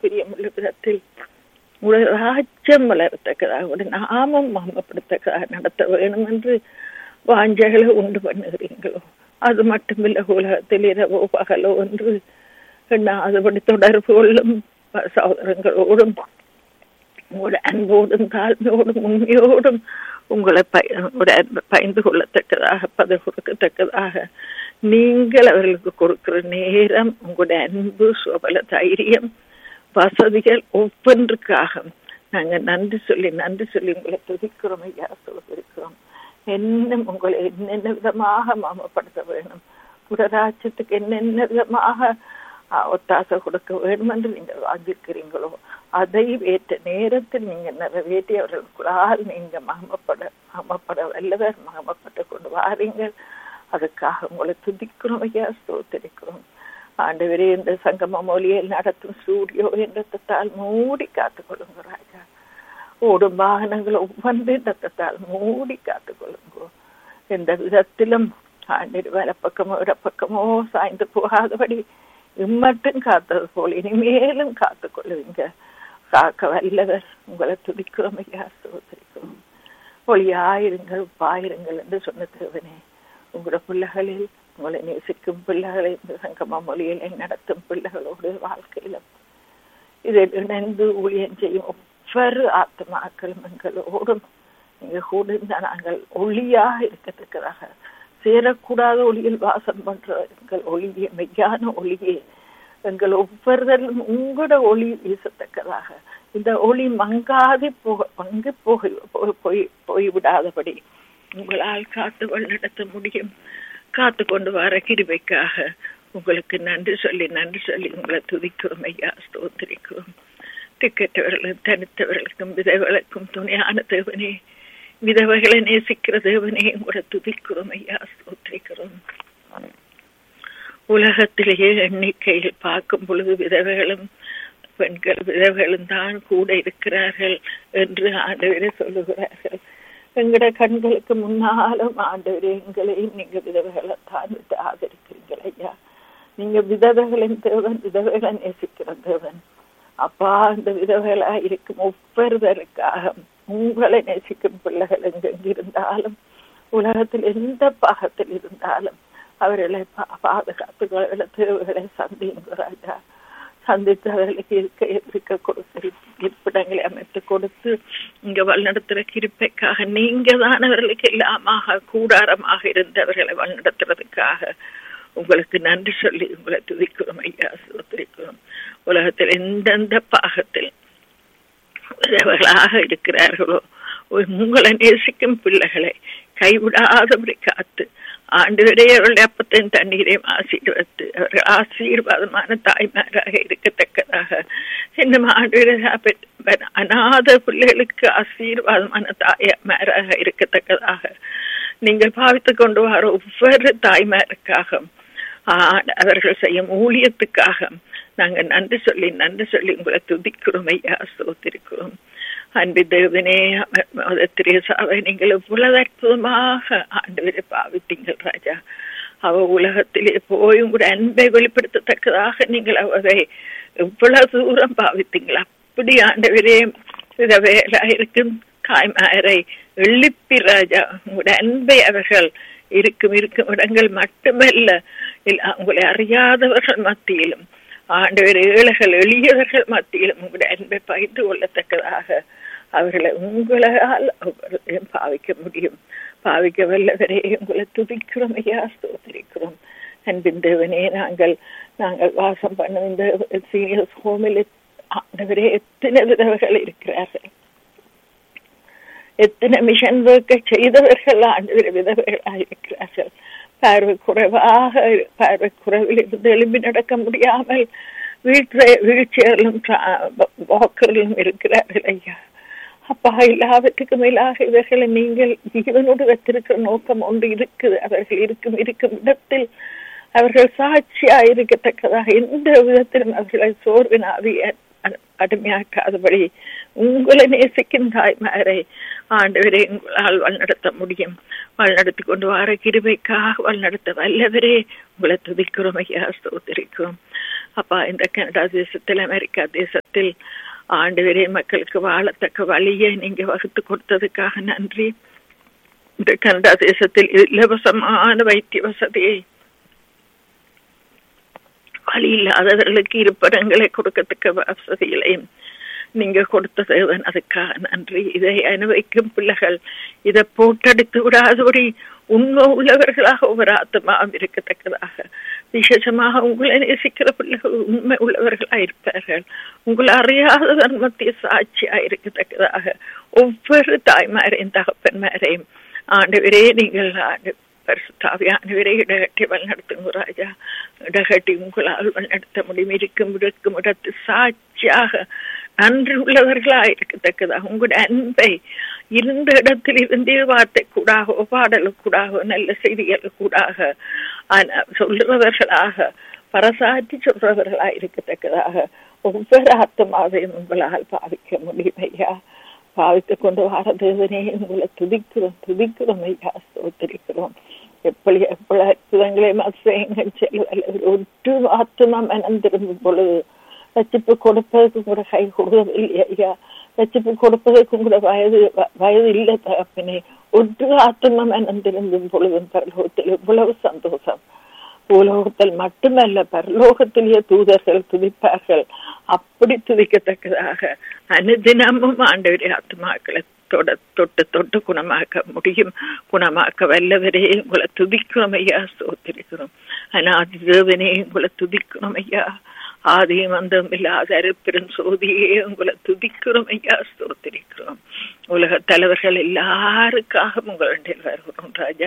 பிரியமுள்ள விதத்தில் உங்களுடைய ராஜ்யம் வளரத்தக்கதாக உடைய நாமம் மகமப்படுத்தக்கதாக நடத்த வேணும் என்று வாஞ்சைகளை உண்டு பண்ணுகிறீங்களோ அது மட்டுமில்ல உலகத்தில் இரவோ பகலோ என்று எண்ணாதபடி தொடர்பு கொள்ளும் சகோதரங்களோடும் உங்களோட அன்போடும் தாழ்மையோடும் உண்மையோடும் உங்களை பயந்து கொள்ளத்தக்கதாக பதில் கொடுக்கத்தக்கதாக நீங்கள் அவர்களுக்கு கொடுக்கிற நேரம் உங்களுடைய அன்பு சுபல தைரியம் வசதிகள் ஒவ்வொன்றுக்காக நாங்க நன்றி சொல்லி நன்றி சொல்லி உங்களை துதிக்கிறோம் ஐயா சொல்லிருக்கிறோம் என்ன உங்களை என்னென்ன விதமாக மாமப்படுத்த வேணும் புறராட்சத்துக்கு என்னென்ன விதமாக ஒத்தாசை கொடுக்க வேண்டும் என்று நீங்கள் வாங்கியிருக்கிறீங்களோ அதை ஏற்ற நேரத்தில் நீங்க நிறைவேற்றி அவர்களுக்குள்ளால் நீங்க மகமப்பட மகமப்பட வல்லவர் மகமப்பட்டு கொண்டு வாரீங்கள் அதுக்காக உங்களை துதிக்கிறோம் ஐயா ஸ்தோத்தரிக்கிறோம் ஆண்டவரே இந்த சங்கம மொழியில் நடத்தும் ஸ்டூடியோ என்றத்தால் மூடி காத்துக் கொள்ளுங்க ராஜா ஓடும் வாகனங்கள் ஒவ்வொன்று ரத்தத்தால் மூடி காத்துக் கொள்ளுங்க எந்த விதத்திலும் ஆண்டு வலப்பக்கமோ இடப்பக்கமோ சாய்ந்து போகாதபடி இம்மட்டும் காத்தது போல் இனிமேலும் காத்துக் கொள்ளுவீங்க காக்க வல்லவர் உங்களை துடிக்கிறோம் ஐயா சோதரிக்கிறோம் ஒளியாயிருங்கள் பாயிருங்கள் என்று சொன்ன தேவனே உங்களோட பிள்ளைகளில் உங்களை நேசிக்கும் பிள்ளைகளை இந்த சங்கம மொழியில நடத்தும் பிள்ளைகளோடு வாழ்க்கையிலும் இதில் இணைந்து ஊழியம் செய்யும் ஒவ்வொரு ஆத்மாக்களும் எங்களோடும் நீங்க கூட நாங்கள் ஒளியாக இருக்கத்தக்கதாக சேரக்கூடாத ஒளியில் வாசம் பண்ற எங்கள் ஒளியே மெய்யான ஒளியே எங்கள் ஒவ்வொருவரும் உங்களோட ஒளி வீசத்தக்கதாக இந்த ஒளி மங்காது போக மங்கு போய் போய் போய்விடாதபடி உங்களால் காத்து வழிநடத்த முடியும் காத்து கொண்டு வர கிருபைக்காக உங்களுக்கு நன்றி சொல்லி நன்றி சொல்லி உங்களை துதிக்கிறோம் ஐயா ஸ்தோத்திரிக்கிறோம் திக்கற்றவர்களும் தனித்தவர்களுக்கும் விதவர்களுக்கும் துணையான தேவனே விதவைகளை நேசிக்கிற தேவனே உங்களை துதிக்கிறோம் ஐயா ஸ்தோத்திரிக்கிறோம் உலகத்திலேயே எண்ணிக்கையில் பார்க்கும் பொழுது விதவைகளும் பெண்கள் விதவைகளும் தான் கூட இருக்கிறார்கள் என்று ஆண்டவரே சொல்லுகிறார்கள் எங்கட கண்களுக்கு முன்னாலும் ஆண்டவரே எங்களையும் நீங்க விதவைகளை தான் விட்டு ஆதரிக்கிறீங்கள் ஐயா நீங்க விதவைகளின் தேவன் விதவைகளை நேசிக்கிற தேவன் அப்பா அந்த விதவைகளா இருக்கும் ஒவ்வொருவருக்காக உங்களை நேசிக்கும் பிள்ளைகள் எங்கெங்கிருந்தாலும் உலகத்தில் எந்த பாகத்தில் இருந்தாலும் அவர்களை பாதுகாத்து தேவைகளை சந்திங்க ராஜா சந்தித்து அவர்களுக்கு இருக்க இருக்க கொடுத்து இருப்பிடங்களை அமைத்து கொடுத்து இங்க வழிநடத்துற கிருப்பைக்காக நீங்க தான் அவர்களுக்கு எல்லாமாக கூடாரமாக இருந்தவர்களை வழிநடத்துறதுக்காக உங்களுக்கு நன்றி சொல்லி உங்களை துதிக்கிறோம் ஐயா சுத்திரிக்கிறோம் உலகத்தில் எந்தெந்த பாகத்தில் உறவுகளாக இருக்கிறார்களோ உங்களை நேசிக்கும் பிள்ளைகளை கைவிடாதபடி காத்து ஆண்டுவரே அவருடைய அப்பத்தையும் தண்ணீரையும் ஆசீர்வத்து அவர்கள் ஆசீர்வாதமான தாய்மாராக இருக்கத்தக்கதாக இன்னும் ஆண்டு அநாத பிள்ளைகளுக்கு ஆசீர்வாதமான தாய்மாராக இருக்கத்தக்கதாக நீங்கள் பாவித்துக் கொண்டு வர ஒவ்வொரு தாய்மாருக்காக அவர்கள் செய்யும் ஊழியத்துக்காக நாங்க நன்றி சொல்லி நன்றி சொல்லி உங்களை துதிக்கிறோம் ஐயா சோத்திருக்கிறோம் அன்பு தேவனே திரேசாவை நீங்கள் இவ்வளவு அற்புதமாக ஆண்டவரை பாவித்தீங்கள் ராஜா அவ உலகத்திலே போய் உங்களுடைய அன்பை வெளிப்படுத்தத்தக்கதாக நீங்கள் அவரை எவ்வளவு தூரம் பாவித்தீங்கள் அப்படி ஆண்டவரே இத வேலா இருக்கும் தாய்மாரை எழுப்பி ராஜா உங்களுடைய அன்பை அவர்கள் இருக்கும் இருக்கும் இடங்கள் மட்டுமல்ல உங்களை அறியாதவர்கள் மத்தியிலும் ஆண்டவர் ஏழைகள் எளியவர்கள் மத்தியிலும் உங்களுடைய அன்பை பகிர்ந்து கொள்ளத்தக்கதாக அவர்களை உங்களால் பாவிக்க முடியும் பாவிக்க வல்லவரே உங்களை துதிக்கிறோம் ஐயா ஸ்தோத்திரிக்கிறோம் அன்பின் தேவனே நாங்கள் நாங்கள் வாசம் பண்ணும் இந்த சீனியர்ஸ் ஹோமில் ஆண்டவரே எத்தனை விதவர்கள் இருக்கிறார்கள் எத்தனை மிஷன் ஒர்க்கை செய்தவர்கள் ஆண்டவர் விதவைகளாக இருக்கிறார்கள் பார்வை குறைவாக பார்வை குறைவில் இருந்து எழும்பி நடக்க முடியாமல் வீழ்ச்ச வீழ்ச்சியர்களும் வாக்கர்களும் இருக்கிறார்கள் ஐயா அப்பா எல்லாவற்றுக்கும் மேலாக இவர்களை நீங்கள் ஜீவனோடு வைத்திருக்கிற நோக்கம் ஒன்று இருக்குது அவர்கள் இருக்கும் இருக்கும் இடத்தில் அவர்கள் சாட்சியா இருக்கத்தக்கதாக எந்த விதத்திலும் அவர்களை சோர்வின் ஆவிய அடிமையாக்காதபடி உங்களை நேசிக்கும் தாய்மாரை ஆண்டவரே உங்களால் வழிநடத்த முடியும் வழிநடத்தி கொண்டு வர கிருபைக்காக வழிநடத்த வல்லவரே உங்களை துதிக்கிறோம் ஐயா ஸ்தோத்திரிக்கிறோம் அப்பா இந்த கனடா தேசத்தில் அமெரிக்கா தேசத்தில் ஆண்டு வரை மக்களுக்கு வாழத்தக்க வழியை நீங்க வகுத்து கொடுத்ததுக்காக நன்றி இந்த கனடா தேசத்தில் இலவசமான வைத்திய வசதியை வழி இல்லாதவர்களுக்கு இருப்பிடங்களை கொடுக்கத்தக்க வசதிகளையும் நீங்க கொடுத்த தேவன் அதுக்காக நன்றி இதை அனுபவிக்கும் பிள்ளைகள் இதை போட்டடித்து விடாதபடி உண்மை உள்ளவர்களாக ஒவ்வொரு ஆத்மாவும் இருக்கத்தக்கதாக விசேஷமாக உங்களை நேசிக்கிற பிள்ளைகள் உண்மை உள்ளவர்களா இருப்பார்கள் உங்களை அறியாத தர்மத்திய சாட்சியா இருக்கத்தக்கதாக ஒவ்வொரு தாய்மாரையும் தகப்பன்மாரையும் ஆண்டவரே நீங்கள் ஆண்டு பரிசுத்தாவியானவரே இடகட்டி வழிநடத்துங்க ராஜா இடகட்டி உங்களால் வழிநடத்த முடியும் இருக்கும் இருக்கும் இடத்து சாட்சியாக நன்றி உள்ளவர்களா இருக்கத்தக்கதாக உங்களுடைய அன்பை இருந்த இடத்தில் இருந்தே வார்த்தை கூடாக பாடலுக்கூடாக நல்ல செய்திகள் கூடாக சொல்லுறவர்களாக பரசாற்றி சொல்றவர்களா இருக்கத்தக்கதாக ஒவ்வொரு ஆத்மாவையும் உங்களால் பாவிக்க முடியும் ஐயா பாவித்துக் கொண்டு வர தேவனே உங்களை துதிக்கிறோம் துதிக்கிறோம் ஐயா ஸ்தோத்திரிக்கிறோம் எப்படி எப்படி அற்புதங்களை மத்சயங்கள் செல்வதில் ஒற்று ஆத்மா மனம் திரும்பும் பொழுது ரச்சிப்பு கொடுப்பதற்கு கூட கை கொடுக்கவில்லை ஐயா ரச்சிப்பு கொடுப்பதற்கு கூட வயது வயது இல்லை தகப்பினே ஒன்று ஆத்மா மனம் திரும்பும் பொழுதும் பரலோகத்தில் இவ்வளவு சந்தோஷம் பூலோகத்தில் மட்டுமல்ல பரலோகத்திலேயே தூதர்கள் துதிப்பார்கள் அப்படி துதிக்கத்தக்கதாக அனுதினமும் ஆண்டவரே ஆத்மாக்களை தொட தொட்டு தொட்டு குணமாக்க முடியும் குணமாக்க வல்லவரே உங்களை துதிக்கிறோம் ஐயா சோத்திருக்கிறோம் அனாதி தேவனே உங்களை துதிக்கிறோம் ஐயா ஆதியும் அந்தம் இல்லாத அருப்பெரும் சோதியே உங்களை துதிக்கிறோம் ஐயா ஸ்தோத்திரிக்கிறோம் உலக தலைவர்கள் எல்லாருக்காக உங்களுடைய வருகிறோம் ராஜா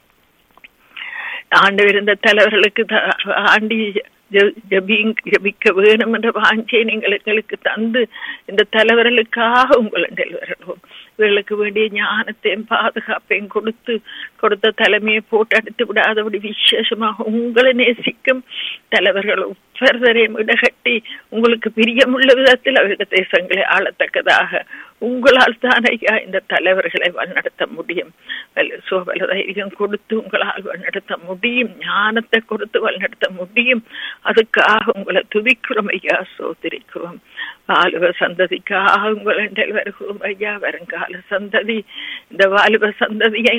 ஆண்டு இருந்த தலைவர்களுக்கு ஆண்டி ஜபிக்க வேணும் என்ற வாஞ்சை நீங்கள் எங்களுக்கு தந்து இந்த தலைவர்களுக்காக உங்களிடம் வருகிறோம் இவர்களுக்கு வேண்டிய ஞானத்தையும் பாதுகாப்பையும் கொடுத்து கொடுத்த தலைமையை போட்டு அடித்து விடாதபடி விசேஷமாக உங்களை நேசிக்கும் தலைவர்கள் ஒவ்வொருவரையும் இடகட்டி உங்களுக்கு பிரியமுள்ள விதத்தில் அவருடைய தேசங்களை ஆளத்தக்கதாக உங்களால் தான் ஐயா இந்த தலைவர்களை வழிநடத்த முடியும் சோபல தைரியம் கொடுத்து உங்களால் வழிநடத்த முடியும் ஞானத்தை கொடுத்து வழிநடத்த முடியும் அதுக்காக உங்களை துதிக்கிறோம் ஐயா சோதரிக்கிறோம் வாலிப சந்ததிக்காக உங்கள் வருகிறோம் ஐயா வருங்கால சந்ததி இந்த வாலிப சந்ததியை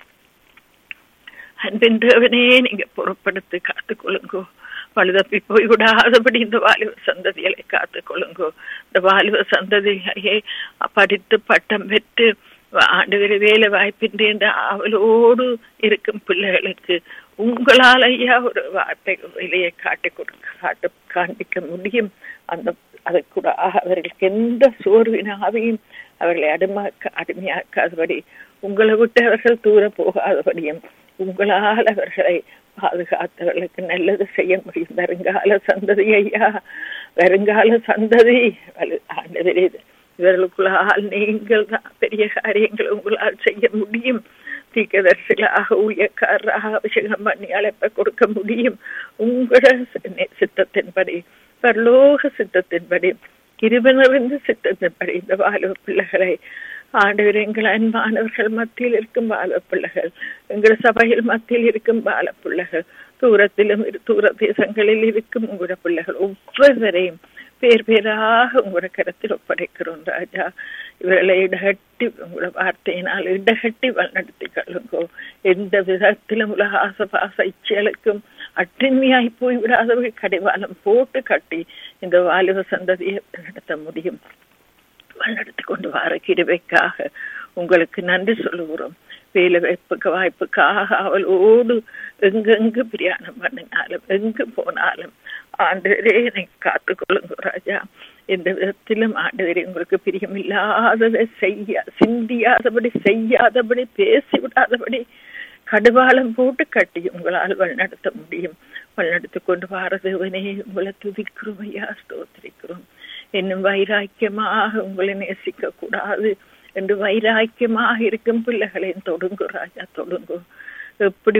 அன்பின் தேவனே நீங்க பொறுப்படுத்தி காத்துக்கொள்ளுங்கோ பழுதப்பி போய் விடாதபடி இந்த வாலிப சந்ததிகளை காத்துக்கொள்ளுங்கோ இந்த வாலிப சந்ததியை படித்து பட்டம் பெற்று ஆண்டு வேலை வாய்ப்பின்றி என்ற ஆவலோடு இருக்கும் பிள்ளைகளுக்கு உங்களால் ஐயா ஒரு வார்த்தை வெளியே காட்டி கொடுக்க காட்டு காண்பிக்க முடியும் அந்த அதற்கூட அவர்களுக்கு எந்த சோர்வினாவையும் அவர்களை அடிமாக்க அடிமையாக்காதபடி உங்களை விட்டு அவர்கள் தூர போகாதபடியும் உங்களால் அவர்களை பாதுகாத்தவர்களுக்கு நல்லது செய்ய முடியும் வருங்கால சந்ததி ஐயா வருங்கால சந்ததி ஆண்டவரே இவர்களுக்குள்ளால் நீங்கள் தான் பெரிய காரியங்களை உங்களால் செய்ய முடியும் தீக்கதர்சிகளாக ஊழியக்காரராக அபிஷேகம் பண்ணி அழைப்ப கொடுக்க முடியும் உங்களோட சித்தத்தின்படி பரலோக சித்தத்தின்படி இருவனறிந்து சித்தத்தின்படி இந்த வாழுவ பிள்ளைகளை ஆண்டவர் எங்கள் அன்பானவர்கள் மத்தியில் இருக்கும் பால பிள்ளைகள் எங்கள் சபையில் மத்தியில் இருக்கும் பால பிள்ளைகள் தூரத்திலும் தூர தேசங்களில் இருக்கும் உங்களோட பிள்ளைகள் ஒவ்வொருவரையும் பேர் பேராக உங்களோட கருத்தில் ஒப்படைக்கிறோம் ராஜா இவர்களை இடகட்டி உங்களோட வார்த்தையினால் இடகட்டி வழிநடத்தி கொள்ளுங்கோ எந்த விதத்திலும் உலக ஆசபாச இச்சலுக்கும் அட்டின்மையாய் போய்விடாதவர்கள் கடிவாளம் போட்டு கட்டி இந்த வாலிப சந்ததியை நடத்த முடியும் வழிநடத்தி கொண்டு வர கிருவைக்காக உங்களுக்கு நன்றி சொல்லுகிறோம் வேலை வாய்ப்புக்கு வாய்ப்புக்காக அவளோடு எங்கெங்கு பிரயாணம் பண்ணினாலும் எங்கு போனாலும் ஆண்டவரே என்னை காத்துக்கொள்ளுங்க ராஜா எந்த விதத்திலும் ஆண்டவரே உங்களுக்கு பிரியமில்லாததை செய்ய சிந்தியாதபடி செய்யாதபடி பேசி விடாதபடி கடுவாளம் போட்டு கட்டி உங்களால் வழிநடத்த முடியும் வழிநடத்தி கொண்டு வாரதேவனே உங்களை துதிக்கிறோம் ஐயா ஸ்தோத்திரிக்கிறோம் என்னும் வைராக்கியமாக உங்களை நேசிக்க கூடாது என்று வைராக்கியமாக இருக்கும் பிள்ளைகளையும் தொடுங்கு ராஜா தொடுங்கு எப்படி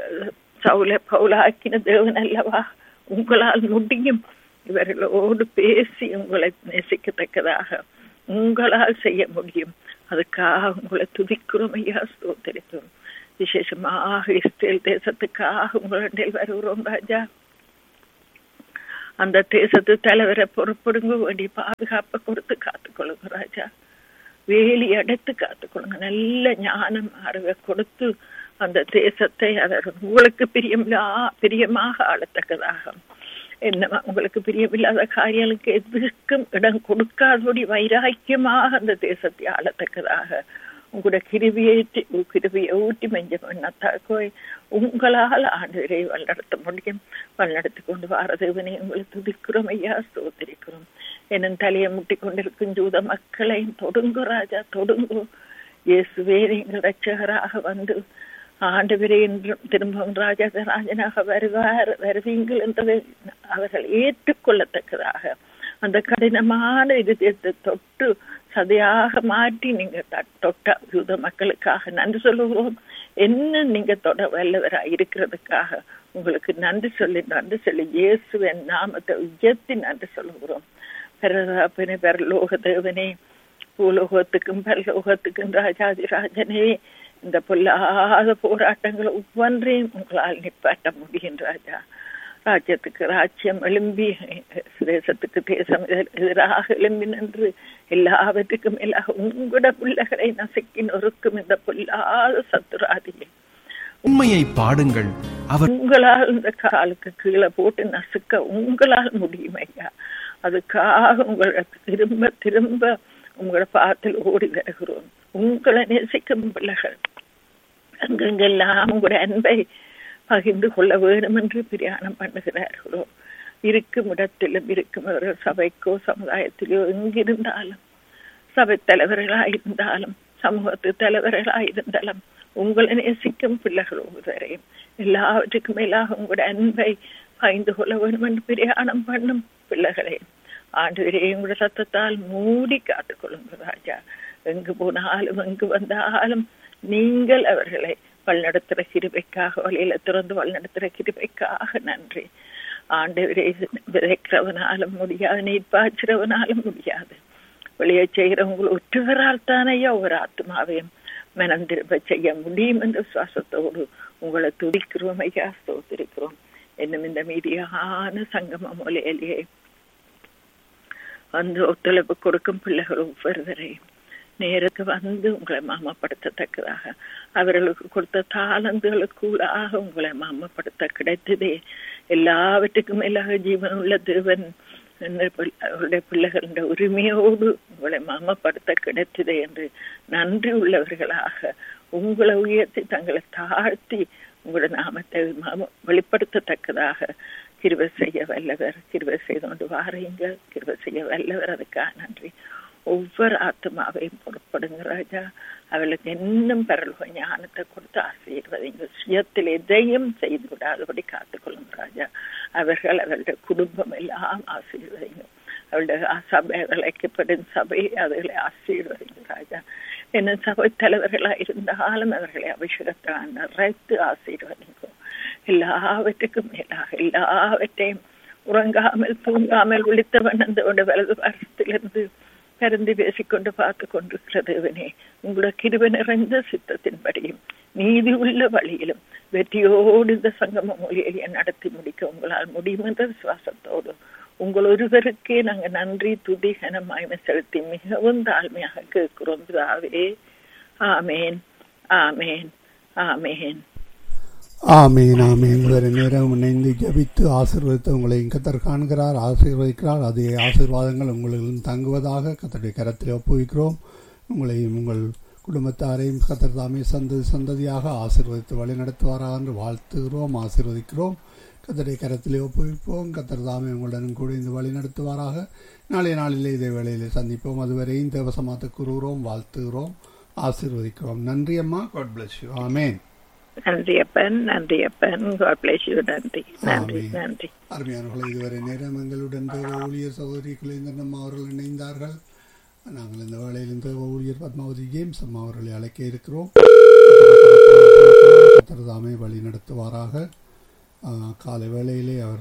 சவுல பவுலாக்கின தேவன் அல்லவா உங்களால் முடியும் இவர்களோடு பேசி உங்களை நேசிக்கத்தக்கதாக உங்களால் செய்ய முடியும் அதுக்காக உங்களை துதிக்கிறோம் ஐயா ஸ்தோத்தரித்தோம் விசேஷமாக இஸ்ரேல் தேசத்துக்காக உங்களிடம் வருகிறோம் ராஜா அந்த தேசத்து தலைவரை பொறுப்படுங்க வேண்டிய பாதுகாப்பை கொடுத்து காத்துக்கொள்ளுங்க ராஜா வேலி அடைத்து காத்துக்கொள்ளுங்க நல்ல ஞானம் அறிவை கொடுத்து அந்த தேசத்தை அவர் உங்களுக்கு பிரியமில்லா பிரியமாக ஆளத்தக்கதாக என்ன உங்களுக்கு பிரியமில்லாத காரியங்களுக்கு எதற்கும் இடம் கொடுக்காதபடி வைராக்கியமாக அந்த தேசத்தை ஆளத்தக்கதாக உங்களோட கிருவியை கிருவியை ஊட்டி மெஞ்ச பண்ணத்தாக்கோய் உங்களால் ஆண்டுரை வழிநடத்த முடியும் வழிநடத்தி கொண்டு வாரதேவனை உங்களை துதிக்கிறோம் ஐயா ஸ்தோத்திரிக்கிறோம் என் தலையை முட்டி கொண்டிருக்கும் ஜூத மக்களை தொடுங்கு ராஜா தொடுங்கு இயேசுவே நீங்கள் ரட்சகராக வந்து ஆண்டவரே என்றும் திரும்பவும் ராஜராஜனாக வருவார் வருவீங்கள் என்பதை அவர்கள் ஏற்றுக்கொள்ளத்தக்கதாக அந்த கடினமான இதயத்தை தொட்டு சதையாக மாற்றி நீங்க தொட்ட யூத மக்களுக்காக நன்றி சொல்லுகிறோம் என்ன நீங்க தொட வல்லவராக இருக்கிறதுக்காக உங்களுக்கு நன்றி சொல்லி நன்றி சொல்லி இயேசுவின் நாமத்தை உயர்த்தி நன்றி சொல்லுகிறோம் பெரதாப்பினை பெரலோக தேவனே பூலோகத்துக்கும் பரலோகத்துக்கும் ராஜாதி ராஜனே இந்த பொல்லாத போராட்டங்கள் ஒவ்வொன்றையும் உங்களால் நிப்பாட்ட முடியும் ராஜா ராஜ்யத்துக்கு ராஜ்யம் எழும்பி தேசத்துக்கு தேசம் எதிராக எழும்பி நின்று எல்லாவற்றுக்கும் மேலாக உங்களோட பிள்ளைகளை நசுக்கி நொறுக்கும் இந்த பொல்லாத சத்துராதியை உண்மையை பாடுங்கள் அவர் உங்களால் இந்த காலுக்கு கீழே போட்டு நசுக்க உங்களால் முடியும் ஐயா அதுக்காக உங்களை திரும்ப திரும்ப உங்களோட பாத்தில் ஓடி வருகிறோம் உங்களை நேசிக்கும் பிள்ளைகள் அங்கெங்கெல்லாம் உங்களுடைய அன்பை பகிர்ந்து கொள்ள வேண்டும் என்று பிரயாணம் பண்ணுகிறார்களோ இருக்கும் இடத்திலும் இருக்கும் சபைக்கோ சமுதாயத்திலோ எங்கிருந்தாலும் சபை தலைவர்களாயிருந்தாலும் சமூகத்து தலைவர்களாயிருந்தாலும் உங்களை நேசிக்கும் பிள்ளைகள் ஒவ்வொருவரையும் எல்லாவற்றுக்கும் மேலாக உங்களுடைய அன்பை பகிர்ந்து கொள்ள வேண்டும் என்று பிரயாணம் பண்ணும் பிள்ளைகளை ஆண்டு உங்களுடைய சத்தத்தால் மூடி காத்துக்கொள்ளுங்க ராஜா எங்கு போனாலும் எங்கு வந்தாலும் நீங்கள் அவர்களை வழிநடத்துகிற கிருபைக்காக வழியில திறந்து வழிநடத்துகிற கிருபைக்காக நன்றி ஆண்டு விதைக்கிறவனாலும் முடியாது நீர் பாய்ச்சிறவனாலும் முடியாது வெளியே செய்கிறவங்க ஒற்றுவரால் தானையா ஒரு ஆத்மாவையும் மனம் திரும்ப செய்ய முடியும் என்ற சுவாசத்தோடு உங்களை துடிக்கிறோம் ஐயா ஸ்தோத்திருக்கிறோம் என்னும் இந்த மீதியான சங்கம மொழியிலேயே வந்து ஒத்துழைப்பு கொடுக்கும் பிள்ளைகள் ஒவ்வொருவரையும் நேருக்கு வந்து உங்களை மாமப்படுத்தத்தக்கதாக அவர்களுக்கு கொடுத்த தாளந்துகளுக்குள்ளாக உங்களை மாமப்படுத்த கிடைத்ததே எல்லாவற்றுக்கும் மேலாக ஜீவன் உள்ள தேவன் அவருடைய பிள்ளைகளின் உரிமையோடு உங்களை மாமப்படுத்த கிடைத்ததே என்று நன்றி உள்ளவர்களாக உங்களை உயர்த்தி தங்களை தாழ்த்தி உங்களோட நாமத்தை வெளிப்படுத்தத்தக்கதாக கிருவை செய்ய வல்லவர் கிருவை செய்து கொண்டு வாரீங்க கிருவை செய்ய வல்லவர் அதுக்காக நன்றி ஒவ்வொரு ஆத்மாவையும் பொறுப்படுங்க ராஜா அவளுக்கு இன்னும் பரலோக ஞானத்தை கொடுத்து ஆசீர்வதிங்க சுயத்தில் எதையும் செய்து விடாதபடி காத்துக்கொள்ளுங்க ராஜா அவர்கள் அவருடைய குடும்பம் எல்லாம் ஆசீர்வதிங்க அவருடைய சபை அழைக்கப்படும் சபை அதுகளை ஆசீர்வதிங்க ராஜா என்ன சபை தலைவர்களாக இருந்தாலும் அவர்களை அபிஷேகத்தால் நிறைத்து ஆசீர்வதிங்க எல்லாவற்றுக்கும் மேலாக எல்லாவற்றையும் உறங்காமல் தூங்காமல் விழித்தவன் அந்த வலது வருஷத்திலிருந்து கருந்து பேசிக்கொண்டு பார்த்து கொண்டிருக்கிற தேவனே உங்களோட கிருப நிறைந்த சித்தத்தின்படியும் நீதி உள்ள வழியிலும் வெற்றியோடு இந்த சங்கம மொழியை நடத்தி முடிக்க உங்களால் முடியும் என்ற விசுவாசத்தோடு உங்கள் ஒருவருக்கே நாங்க நன்றி துதி கனமாய்மை செலுத்தி மிகவும் தாழ்மையாக கேட்கிறோம் பிதாவே ஆமேன் ஆமேன் ஆமேன் ஆமீன் ஆமீன் வேறு நேரம் இணைந்து ஜபித்து ஆசீர்வதித்து உங்களை கத்தர் காண்கிறார் ஆசீர்வதிக்கிறார் அதே ஆசீர்வாதங்கள் உங்களிடம் தங்குவதாக கத்தருடைய கரத்தில் ஒப்புவிக்கிறோம் உங்களையும் உங்கள் குடும்பத்தாரையும் கத்தர் தாமே சந்ததி சந்ததியாக ஆசீர்வதித்து வழி நடத்துவாராக என்று வாழ்த்துகிறோம் ஆசீர்வதிக்கிறோம் கத்தருடைய கரத்திலே ஒப்புவிப்போம் கத்தர் தாமே உங்களுடன் கூட இந்த வழி நடத்துவாராக நாளைய நாளிலே இதே வேளையிலே சந்திப்போம் அதுவரையும் தேவசமாத்த கூறுகிறோம் வாழ்த்துகிறோம் ஆசீர்வதிக்கிறோம் நன்றி அம்மா காட் பிளஸ் யூ ஆமேன் நன்றி அப்பன் நன்றி அப்பன் God bless you நன்றி நன்றி ஆமென். நன்றி அருமையானவர்களை இதுவரை நேரம் எங்களுடன் தேவ ஊழியர் சகோதரி குலேந்திரன் அவர்கள் இணைந்தார்கள் நாங்கள் இந்த வேளையில் இந்த ஊழியர் பத்மாவதி ஜேம்ஸ் அம்மா அவர்களை அழைக்க இருக்கிறோம் கர்த்தர் தாமே வழி நடத்துவாராக ஆ, காலை வேளையிலே அவர்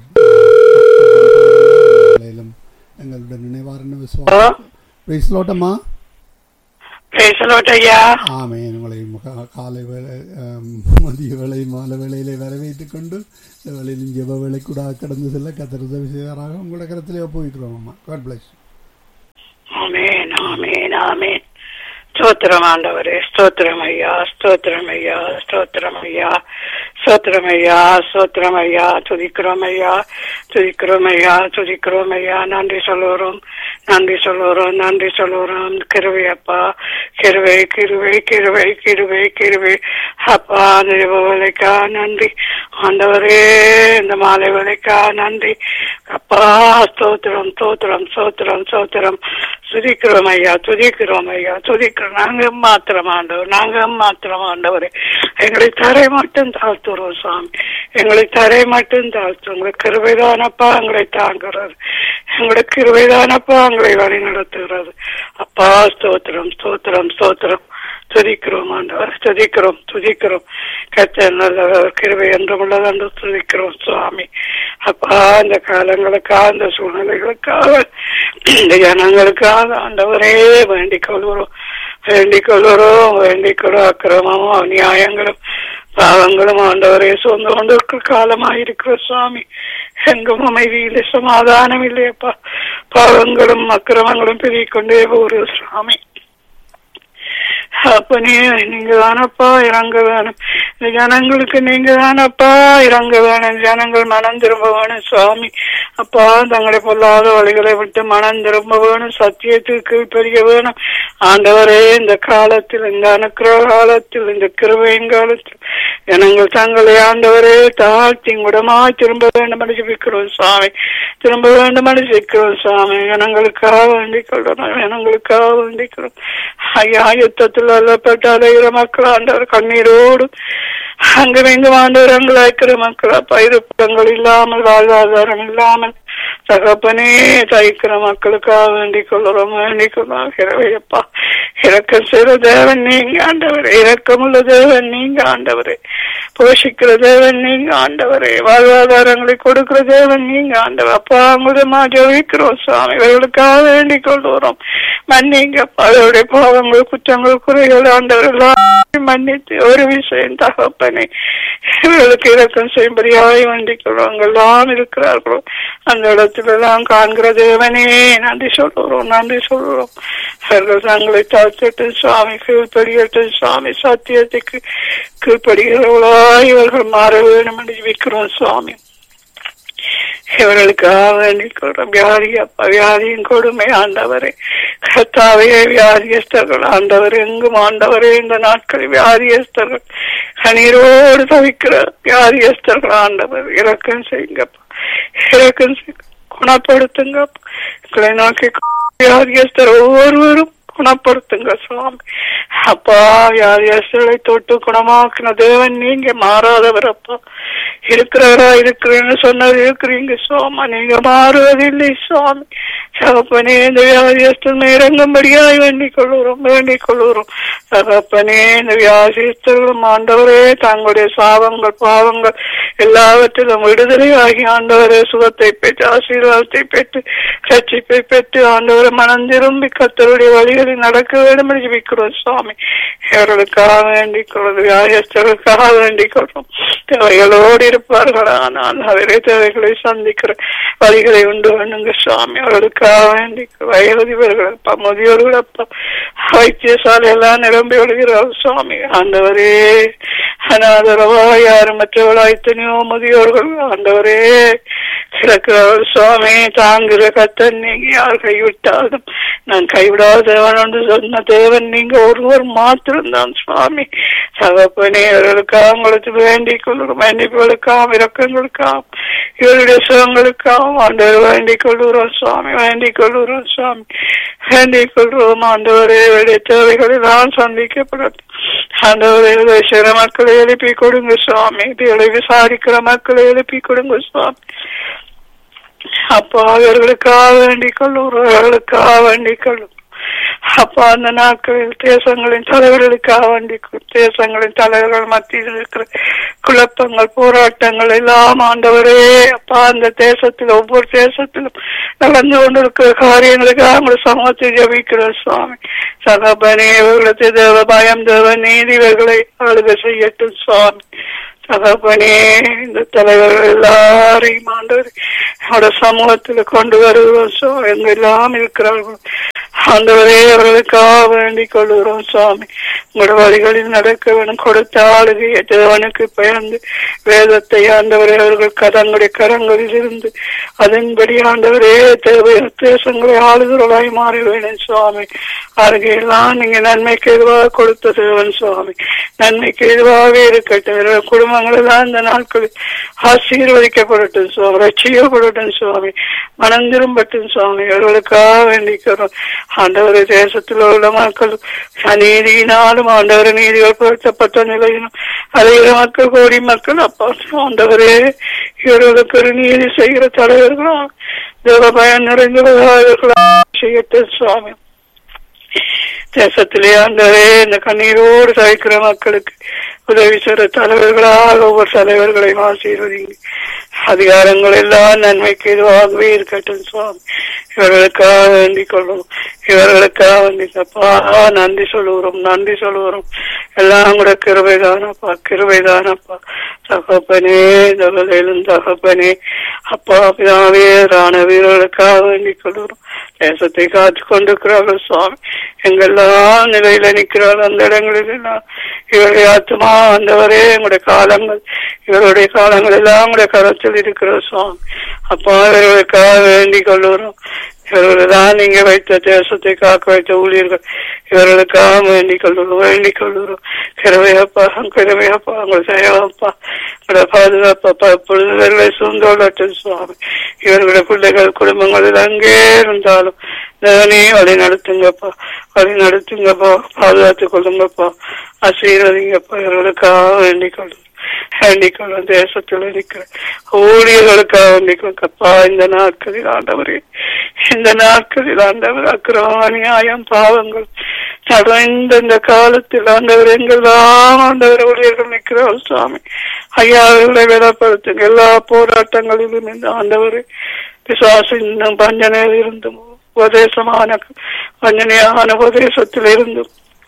வேளையிலும் எங்களுடன் நினைவார் என்ன விசுவாசம் பேசலோட்டம்மா பேசலோட்ட ஐயா ஆமேன் உங்களை முக- காலை வேளை ஆம், மதிய வேளை மாலை வேளையிலே வரவேற்றுக் கொண்டு இந்த வேளையிலும் ஜெப வேலை கூட கடந்து செல்ல கத்தர் உதவி செய்வாராக உங்களோட கருத்திலே ஒப்புவிக்கிறோம் அம்மா காட் பிளஸ் ஆமேன் ஆமேன் ஆமேன் ஸ்தோத்திரம் ஆண்டவரே ஸ்தோத்திரம் ஐயா ஸ்தோத்திரம் ஐயா ஸ்தோத்திரம் ஐயா ஸ்தோத்திரம் ஐயா ஸ்தோத்திரம் ஐயா துதிக்கிறோம் ஐயா துதிக்கிறோம் ஐயா துதிக்கிறோம் ஐயா நன்றி சொல்லுறோம் நன்றி சொல்லுறோம் நன்றி சொல்லுறோம் கிருவை அப்பா கிருவை கிருவை கிருவை கிருவை கிருவை அப்பா அந்த வேலைக்கா நன்றி ஆண்டவரே இந்த மாலை வேலைக்கா நன்றி அப்பா ஸ்தோத்திரம் ஸ்தோத்திரம் ஸ்தோத்திரம் ஸ்தோத்திரம் துதிக்கிறோம் ஐயா துதிக்கிறோம் ஐயா துதிக்கிறோம் நாங்க மாத்திரம் ஆண்டவர் நாங்க மாத்திரம் ஆண்டவர் எங்களை தரை மட்டும் தாழ்த்துறோம் சாமி எங்களை தரை மட்டும் தாழ்த்துறோம் உங்களை கிருபைதானப்பா எங்களை தாங்குறது எங்களை கிருபைதானப்பா எங்களை வழி நடத்துகிறது அப்பா ஸ்தோத்திரம் ஸ்தோத்திரம் ஸ்தோத்திரம் துதிக்கிறோம் ஆண்டவர் துதிக்கிறோம் துதிக்கிறோம் கத்தர் நல்லவர் கிருபை என்றும் உள்ளதென்று துதிக்கிறோம் சுவாமி அப்பா இந்த காலங்களுக்காக இந்த சூழ்நிலைகளுக்காக இந்த ஜனங்களுக்காக ஆண்டவரே வேண்டிக் கொள்கிறோம் வேண்டிக் கொள்கிறோம் வேண்டிக் கொள்ளும் அக்கிரமமும் அநியாயங்களும் பாவங்களும் ஆண்டவரே சொந்த கொண்டிருக்கிற காலமாயிருக்கிற சுவாமி எங்கும் அமைதியில் சமாதானம் இல்லையப்பா பாவங்களும் அக்கிரமங்களும் பெருகிக் கொண்டே போகிறது சுவாமி அப்பனே நீங்க தானப்பா இறங்க வேணும் இந்த ஜனங்களுக்கு நீங்க தானப்பா இறங்க வேணும் ஜனங்கள் மனம் திரும்ப வேணும் சுவாமி அப்பா தங்களை பொல்லாத வழிகளை விட்டு மனம் திரும்ப வேணும் சத்தியத்துக்கு பெரிய வேணும் ஆண்டவரே இந்த காலத்தில் இந்த அனுக்கிற காலத்தில் இந்த கிருபையின் காலத்தில் ஜனங்கள் தங்களை ஆண்டவரே தாழ்த்தி குடமா திரும்ப வேண்டும் ஜபிக்கிறோம் சுவாமி திரும்ப வேண்டும் ஜபிக்கிறோம் சுவாமி ஜனங்களுக்காக வேண்டிக் கொள்றோம் ஜனங்களுக்காக வேண்டிக்கிறோம் ஐயா யுத்தத்தில் அல்லப்பட்ட அலைகிற மக்கள் ஆண்டவர் கண்ணீரோடு அங்கும் இங்கும் ஆண்டவர் அங்கலாய்க்கிற மக்கள் அப்பா இருப்பிடங்கள் இல்லாமல் வாழ்வாதாரம் இல்லாமல் தகப்பனே தைக்கிற மக்களுக்காக வேண்டிக் கொள்ளுறோம் வேண்டிக் கொள்ளும் இரவையப்பா இறக்கம் செய்கிற தேவன் நீங்க ஆண்டவரே இரக்கமுள்ள தேவன் நீங்க ஆண்டவரே போஷிக்கிற தேவன் நீங்க ஆண்டவரே வாழ்வாதாரங்களை கொடுக்கிற தேவன் நீங்க ஆண்டவர் அப்பா மூலமா ஜெபிக்கிறோம் சுவாமி இவர்களுக்காக வேண்டிக் கொள்ளுறோம் மன்னிங்க அவருடைய பாவங்கள் குற்றங்கள் குறைகள் ஆண்டவர் எல்லாரையும் மன்னித்து ஒரு விஷயம் தகப்பனே இவர்களுக்கு இறக்கம் செய்யும்படியாய் வேண்டிக் கொள்வாங்க எல்லாம் இருக்கிறார்களோ அந்த இடத்துல எல்லாம் காண்கிற தேவனே நன்றி சொல்லுறோம் நன்றி சொல்லுறோம் அவர்கள் தங்களை தாழ்த்திட்டு சுவாமி கீழ்படியட்டு சுவாமி சத்தியத்துக்கு கீழ்படுகிறவர்களாய் இவர்கள் மாற வேண்டும் என்று ஜெபிக்கிறோம் சுவாமி இவர்களுக்காக வேண்டிக் கொள்றோம் வியாதி அப்பா வியாதியின் கொடுமை ஆண்டவரே கத்தாவே வியாதியஸ்தர்கள் ஆண்டவர் எங்கும் ஆண்டவரே இந்த நாட்களில் வியாதியஸ்தர்கள் கண்ணீரோடு தவிக்கிற வியாதியஸ்தர்கள் ஆண்டவர் இறக்கம் செய்யுங்கப்பா இறக்கம் செய்யுங்க குணப்படுத்துங்கப்பா எங்களை நோக்கி வியாதியஸ்தர் ஒவ்வொருவரும் குணப்படுத்துங்க சுவாமி அப்பா வியாதியஸ்தர்களை தொட்டு குணமாக்கின தேவன் நீங்க மாறாதவர் அப்பா இருக்கிறவரா இருக்கிறேன்னு சொன்னது இருக்கிறீங்க சுவாமா நீங்க மாறுவதில்லை சுவாமி தகப்பனே இந்த வியாதியஸ்தன் இறங்கும்படியாய் வேண்டிக் கொள்ளுறோம் வேண்டிக் கொள்ளுறோம் தகப்பனே இந்த வியாதியஸ்தர்களும் ஆண்டவரே தங்களுடைய சாபங்கள் பாவங்கள் எல்லாவற்றிலும் விடுதலை ஆகி ஆண்டவரே சுகத்தை பெற்று ஆசீர்வாதத்தை பெற்று ரட்சிப்பை பெற்று ஆண்டவரை மனம் திரும்பி கத்தருடைய வழிகளில் நடக்க வேண்டும் என்று ஜெபிக்கிறோம் சுவாமி இவர்களுக்காக வேண்டிக் கொள்வது வியாதியஸ்தர்களுக்காக வேண்டிக் கொள்றோம் தேவைகளோடு இருப்பார்களா நான் அவரே தேவைகளை சந்திக்கிற வழிகளை உண்டு வேணுங்க சுவாமி அவர்களுக்காக வேண்டி வயதிவர்கள் அப்பா முதியோர்கள் அப்பா வைத்தியசாலை எல்லாம் நிரம்பி விடுகிறார் சுவாமி ஆண்டவரே அநாதரவா யாரும் மற்றவளா எத்தனையோ முதியோர்கள் ஆண்டவரே கிடக்கிறவர் சுவாமி தாங்குகிற கத்தன் நீங்க யார் கைவிட்டாலும் நான் கைவிடாத தேவன் என்று சொன்ன தேவன் நீங்க ஒருவர் மாத்திருந்தான் சுவாமி தகப்பனே இவர்களுக்காக உங்களுக்கு வேண்டிக் கொள்ளுறோம் மன்னிப்புகளுக்காகவும் இரக்கங்களுக்காகவும் இவருடைய சுகங்களுக்காகவும் ஆண்டவர் வேண்டிக் கொள்ளுறோம் சுவாமி வேண்டிக் கொள்ளுறோம் சுவாமி வேண்டிக் கொள்றோம் ஆண்டவரே இவருடைய தேவைகளை நான் சந்திக்கப்படட்டும் ஆண்டவரே சிற மக்களை எழுப்பி கொடுங்க சுவாமி இதுகளை விசாரிக்கிற மக்களை எழுப்பி கொடுங்க சுவாமி அப்பா அவர்களுக்காக வேண்டிக் கொள்ளுறோம் அவர்களுக்காக வேண்டிக் கொள்ளும் அப்பா அந்த நாட்களில் தேசங்களின் தலைவர்களுக்காக வேண்டி தேசங்களின் தலைவர்கள் மத்தியில் இருக்கிற குழப்பங்கள் போராட்டங்கள் எல்லாம் ஆண்டவரே அப்பா அந்த தேசத்தில் ஒவ்வொரு தேசத்திலும் நடந்து கொண்டிருக்கிற காரியங்களுக்காக உங்கள் சமூகத்தை ஜபிக்கிறோம் சுவாமி சகபனே இவர்களுக்கு தேவ பயம் தேவ நீதி இவர்களை ஆளுகை செய்யட்டும் சுவாமி தகப்பனே இந்த தலைவர்கள் எல்லாரையும் ஆண்டவர் அவரோட சமூகத்தில் கொண்டு வருகிறோம் சோ எங்கெல்லாம் இருக்கிறார்கள் ஆண்டவரே அவர்களுக்காக வேண்டிக் கொள்கிறோம் சுவாமி உங்களோட வழிகளில் நடக்க வேணும் கொடுத்த ஆளுகையை தேவனுக்கு பயந்து வேதத்தை ஆண்டவரே அவர்கள் கரங்களுடைய கரங்களில் இருந்து அதன்படி ஆண்டவரே தேவை தேசங்களை ஆளுகிறவர்களாய் மாற வேணும் சுவாமி அருகையெல்லாம் நீங்க நன்மைக்கு எதுவாக கொடுத்த தேவன் சுவாமி நன்மைக்கு எதுவாகவே இருக்கட்டும் இவர்கள் குடும்பங்கள் எல்லாம் இந்த நாட்களில் ஆசீர்வதிக்கப்படட்டும் சுவாமி ரட்சிக்கப்படட்டும் சுவாமி மனம் திரும்பட்டும் சுவாமி அவர்களுக்காக வேண்டிக்கிறோம் ஆண்டவர் தேசத்தில் உள்ள மக்கள் அநீதியினாலும் ஆண்டவர் நீதிகள் புரட்டப்பட்ட நிலையிலும் அதையில மக்கள் கோடி மக்கள் அப்பா ஆண்டவரே இவர்களுக்கு ஒரு நீதி செய்கிற தலைவர்களால் தேவ பயன் நிறைந்தவர்களாக செய்யட்டும் சுவாமி தேசத்திலே ஆண்டவரே இந்த கண்ணீரோடு தவிக்கிற மக்களுக்கு உதவி செய்கிற தலைவர்களாக ஒவ்வொரு தலைவர்களையும் ஆசீர்வதிங்க அதிகாரங்கள் எல்லாம் நன்மைக்கு இதுவாகவே இருக்கட்டும் சுவாமி இவர்களுக்காக வேண்டிக் கொள்ளும் இவர்களுக்காக வேண்டிக்கப்பா நன்றி சொல்லுகிறோம் நன்றி சொல்லுகிறோம் எல்லாம் கூட கிருபைதானப்பா கிருபைதானப்பா தகப்பனே தகவலும் தகப்பனே அப்பா பிதாவே ராண வீரர்களுக்காக வேண்டிக் கொள்கிறோம் தேசத்தை காத்து கொண்டிருக்கிறார்கள் சுவாமி எங்கெல்லாம் நிலையில நிற்கிறார்கள் அந்த இடங்களில் எல்லாம் இவருடைய ஆத்மா வந்தவரே எங்களுடைய காலங்கள் இவருடைய காலங்கள் எல்லாம் உங்களுடைய கரத்தில் இருக்கிற சுவாமி அப்பா இவர்களுக்காக வேண்டிக் கொள்ளுகிறோம் இவர்கள்தான் நீங்க வைத்த தேசத்தை காக்க வைத்த ஊழியர்கள் இவர்களுக்காக வேண்டிக் கொள்ளுறோம் வேண்டிக் கொள்ளுறோம் கிரவையப்பா கிரவையப்பா உங்கள் செய்யப்பா உங்களோட பாதுகாப்பா இப்பொழுது இவர்களை சூழ்ந்தோடட்டும் சுவாமி இவர்களுடைய பிள்ளைகள் குடும்பங்கள் அங்கே இருந்தாலும் தேவனே வழி நடத்துங்கப்பா வழி நடத்துங்கப்பா பாதுகாத்துக் கொள்ளுங்கப்பா ஆசீர்வதிங்கப்பா இவர்களுக்காக வேண்டிக் கொள்ளுங்க வேண்டிக்கொள்ளும் தேசத்தில் இருக்கிற ஊழியர்களுக்காக வேண்டிக்கொள்ளுங்கப்பா இந்த நாட்களில் ஆண்டவரே இந்த நாட்களில் ஆண்டவர் அக்கிரம அநியாயம் பாவங்கள் நடந்த இந்த காலத்தில் ஆண்டவர் எங்கெல்லாம் ஆண்டவர் ஊழியர்கள் நிற்கிறார் சுவாமி ஐயா அவர்களை விலப்படுத்துங்க எல்லா போராட்டங்களிலும் இந்த ஆண்டவர் பிசாசின் பஞ்சனையில் இருந்தும் உபதேசமான வஞ்சனையான உபதேசத்தில் இருந்தும்